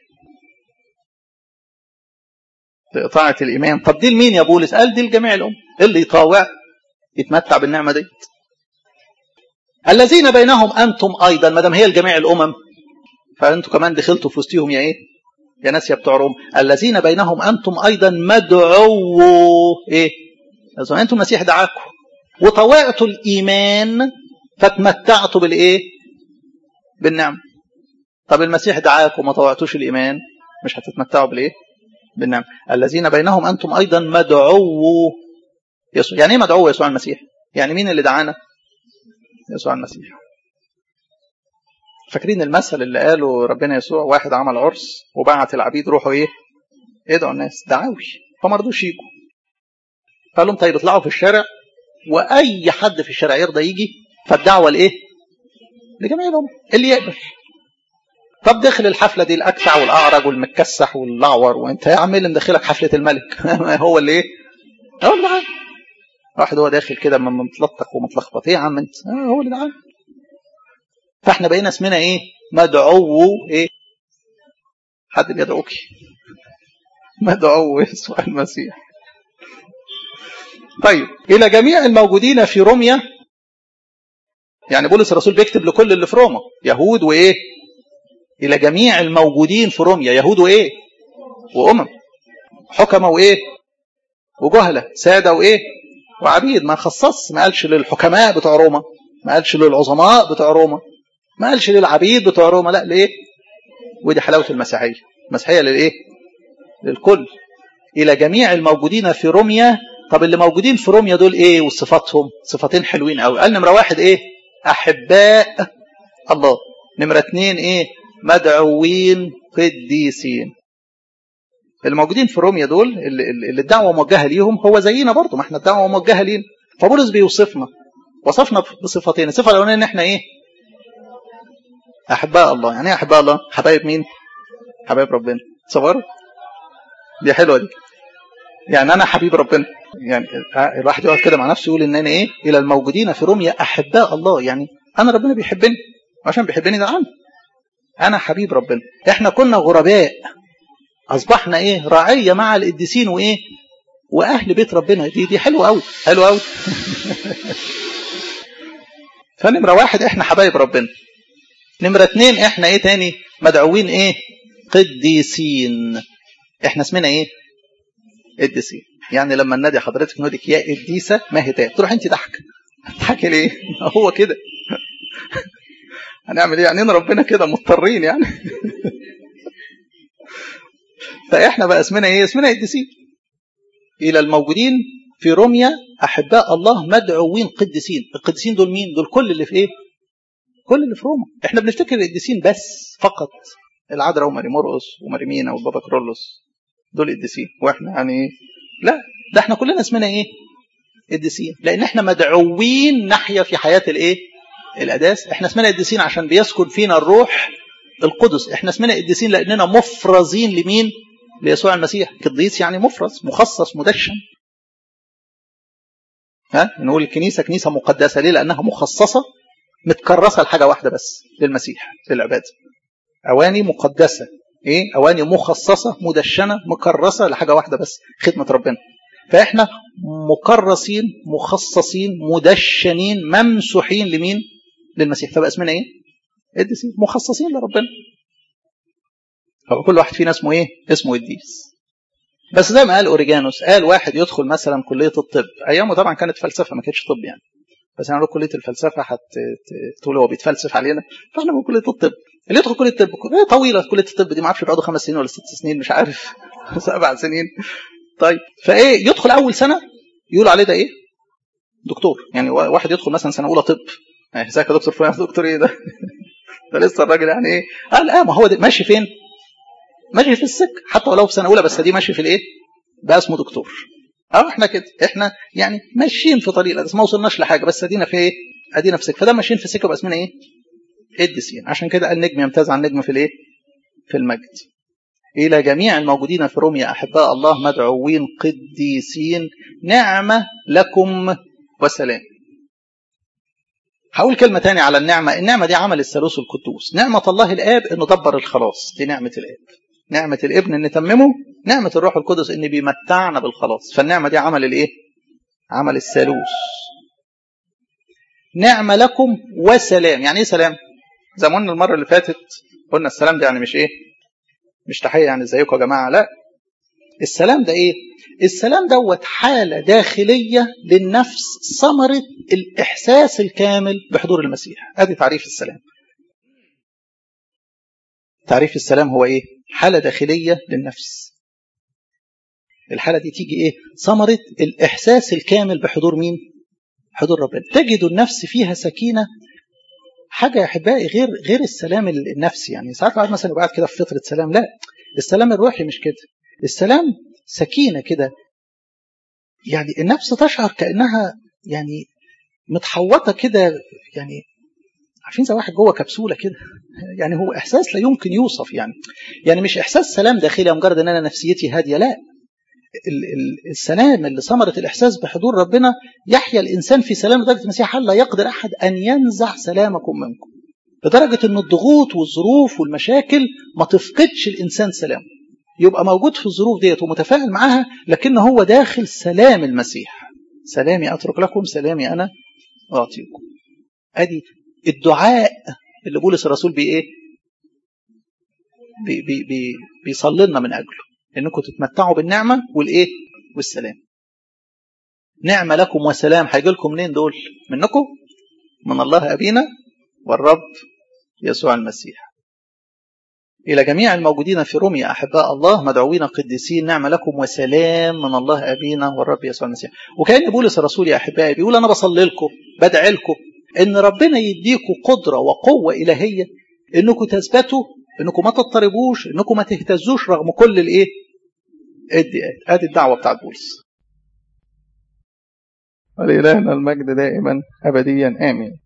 طاعه الايمان طب دي لمين يا بولس قال دي لجميع الامم اللي يطاوع يتمتع بالنعمه دي الذين بينهم انتم ايضا ما دام هي لجميع الامم فانتم كمان دخلتوا في وسطهم يا ايه يا ناس يا بتوع روم الذين بينهم انتم ايضا مدعوا ايه انتم المسيح دعاكم وطوعتوا الايمان فتمتعتوا بالايه بالنعم طب المسيح دعاكم وما طوعتوش الايمان مش هتتمتعوا بالايه بالنعم الذين بينهم انتم ايضا مدعوا يسوع يعني ايه مدعو يسوع المسيح يعني مين اللي دعانا يسوع المسيح فاكرين المثل اللي قاله ربنا يسوع واحد عمل عرس وبعت العبيد روحوا ايه ادعوا الناس دعاوي فما رضوش يجوا قال لهم طيب اطلعوا في الشارع واي حد في الشارع يرضى يجي فالدعوه لايه لجميع الامم اللي يقبل طب دخل الحفله دي الاكفع والاعرج والمتكسح والاعور وانت يا عم اللي مدخلك حفله الملك هو اللي ايه هو اللي دعاه واحد هو داخل كده متلطخ ومتلخبط ايه يا عم انت آه هو اللي دعاه فاحنا بقينا اسمنا ايه مدعو ايه حد بيدعوك مدعو يسوع المسيح طيب الى جميع الموجودين في روميا يعني بولس الرسول بيكتب لكل اللي في روما يهود وايه الى جميع الموجودين في روميا يهود وايه وامم حكمه وايه وجهله ساده وايه وعبيد ما خصص ما قالش للحكماء بتوع روما ما قالش للعظماء بتوع روما ما قالش للعبيد بتوع روما لا ليه ودي حلاوه المسيحيه المسيحيه للايه للكل الى جميع الموجودين في روميا طب اللي موجودين في روميا دول ايه وصفاتهم صفتين حلوين قوي قال نمره واحد ايه احباء الله نمره اتنين ايه مدعوين قديسين الموجودين في روميا دول اللي الدعوه موجهه ليهم هو زينا برضه ما احنا الدعوه موجهه لينا فبولس بيوصفنا وصفنا بصفتين الصفه الاولانيه ان احنا ايه احباء الله يعني ايه احباء الله حبايب مين حبايب ربنا تصوروا دي حلوه دي يعني انا حبيب ربنا يعني الواحد يقعد كده مع نفسه يقول ان انا ايه الى الموجودين في روميا احباء الله يعني انا ربنا بيحبني عشان بيحبني ده عنه انا حبيب ربنا احنا كنا غرباء اصبحنا ايه راعيه مع القديسين وايه واهل بيت ربنا دي دي حلوه قوي حلوه قوي فنمره واحد احنا حبايب ربنا نمره اتنين احنا ايه تاني مدعوين ايه قديسين احنا اسمنا ايه قديسين يعني لما النادي حضرتك نودك يا قديسه ما هي تاني تروح انت ضحك تضحكي ليه هو كده هنعمل ايه يعني ربنا كده مضطرين يعني فاحنا بقى اسمنا ايه اسمنا قديسين الى الموجودين في روميا احباء الله مدعوين قديسين القديسين دول مين دول كل اللي في ايه كل اللي في روما احنا بنفتكر القديسين بس فقط العذراء وماري مرقس وماري مينا والبابا كرولوس دول قديسين واحنا يعني ايه لا ده احنا كلنا اسمنا ايه قديسين لان احنا مدعوين نحيا في حياه الايه القداس احنا اسمنا قديسين عشان بيسكن فينا الروح القدس احنا اسمنا قديسين لاننا مفرزين لمين ليسوع المسيح قديس يعني مفرز مخصص مدشن ها نقول الكنيسه كنيسه مقدسه ليه لانها مخصصه متكرسه لحاجه واحده بس للمسيح للعباده اواني مقدسه ايه اواني مخصصه مدشنه مكرسه لحاجه واحده بس خدمه ربنا فاحنا مكرسين مخصصين مدشنين ممسوحين لمين للمسيح فبقى اسمنا ايه قديسين مخصصين لربنا كل واحد فينا اسمه ايه اسمه قديس بس زي ما قال اوريجانوس قال واحد يدخل مثلا كليه الطب ايامه طبعا كانت فلسفه ما كانتش طب يعني بس انا كليه الفلسفه هتقول هو بيتفلسف علينا فاحنا بنقول كليه الطب اللي يدخل كليه الطب طويله كليه الطب دي ما اعرفش بيقعدوا خمس سنين ولا ست سنين مش عارف سبع سنين طيب فايه يدخل اول سنه يقول عليه ده ايه دكتور يعني واحد يدخل مثلا سنه اولى طب ازيك يا دكتور فلان دكتور ايه ده ده لسه الراجل يعني ايه قال اه ما هو ده ماشي فين ماشي في السك حتى ولو في سنه اولى بس دي ماشي في الايه بقى اسمه دكتور اه احنا كده احنا يعني ماشيين في طريق بس ما وصلناش لحاجه بس ادينا في ايه ادينا في سكه فده ماشيين في سكه بقى اسمنا ايه قديسين عشان كده النجم يمتاز عن النجم في الايه في المجد إلى جميع الموجودين في روميا أحباء الله مدعوين قديسين نعمة لكم وسلام هقول كلمة تانية على النعمة النعمة دي عمل الثالوث القدوس نعمة الله الآب أنه دبر الخلاص دي نعمة الآب نعمة الابن أن نتممه نعمة الروح القدس أن بيمتعنا بالخلاص فالنعمة دي عمل الإيه عمل الثالوث نعمة لكم وسلام يعني إيه سلام زي ما قلنا المرة اللي فاتت قلنا السلام ده يعني مش إيه مش تحية يعني ازيكم يا جماعة لا السلام ده ايه السلام دوت حالة داخلية للنفس ثمرة الإحساس الكامل بحضور المسيح ادي تعريف السلام تعريف السلام هو ايه حالة داخلية للنفس الحالة دي تيجي ايه ثمرة الإحساس الكامل بحضور مين حضور ربنا تجد النفس فيها سكينة حاجه يا احبائي غير غير السلام النفسي يعني ساعات واحد مثلا يبقى قاعد كده في فتره سلام لا السلام الروحي مش كده السلام سكينه كده يعني النفس تشعر كانها يعني متحوطه كده يعني عارفين زي واحد جوه كبسوله كده يعني هو احساس لا يمكن يوصف يعني يعني مش احساس سلام داخلي مجرد ان انا نفسيتي هاديه لا السلام اللي ثمرة الإحساس بحضور ربنا يحيا الإنسان في سلام لدرجة المسيح لا يقدر أحد أن ينزع سلامكم منكم لدرجة أن الضغوط والظروف والمشاكل ما تفقدش الإنسان سلام يبقى موجود في الظروف ديت ومتفاعل معاها لكن هو داخل سلام المسيح سلامي أترك لكم سلامي أنا أعطيكم أدي الدعاء اللي بولس الرسول بي إيه بي بي بي بيصلي لنا من أجله انكم تتمتعوا بالنعمه والايه والسلام نعمه لكم وسلام هيجي لكم منين دول منكم من الله ابينا والرب يسوع المسيح إلى جميع الموجودين في روميا أحباء الله مدعوين قديسين نعمة لكم وسلام من الله أبينا والرب يسوع المسيح وكأن بولس الرسول يا أحبائي بيقول أنا بصلي لكم بدعي لكم إن ربنا يديكم قدرة وقوة إلهية إنكم تثبتوا إنكم ما تضطربوش إنكم ما تهتزوش رغم كل الإيه ادي ادي الدعوه بتاعت بولس ولإلهنا المجد دائما ابديا امين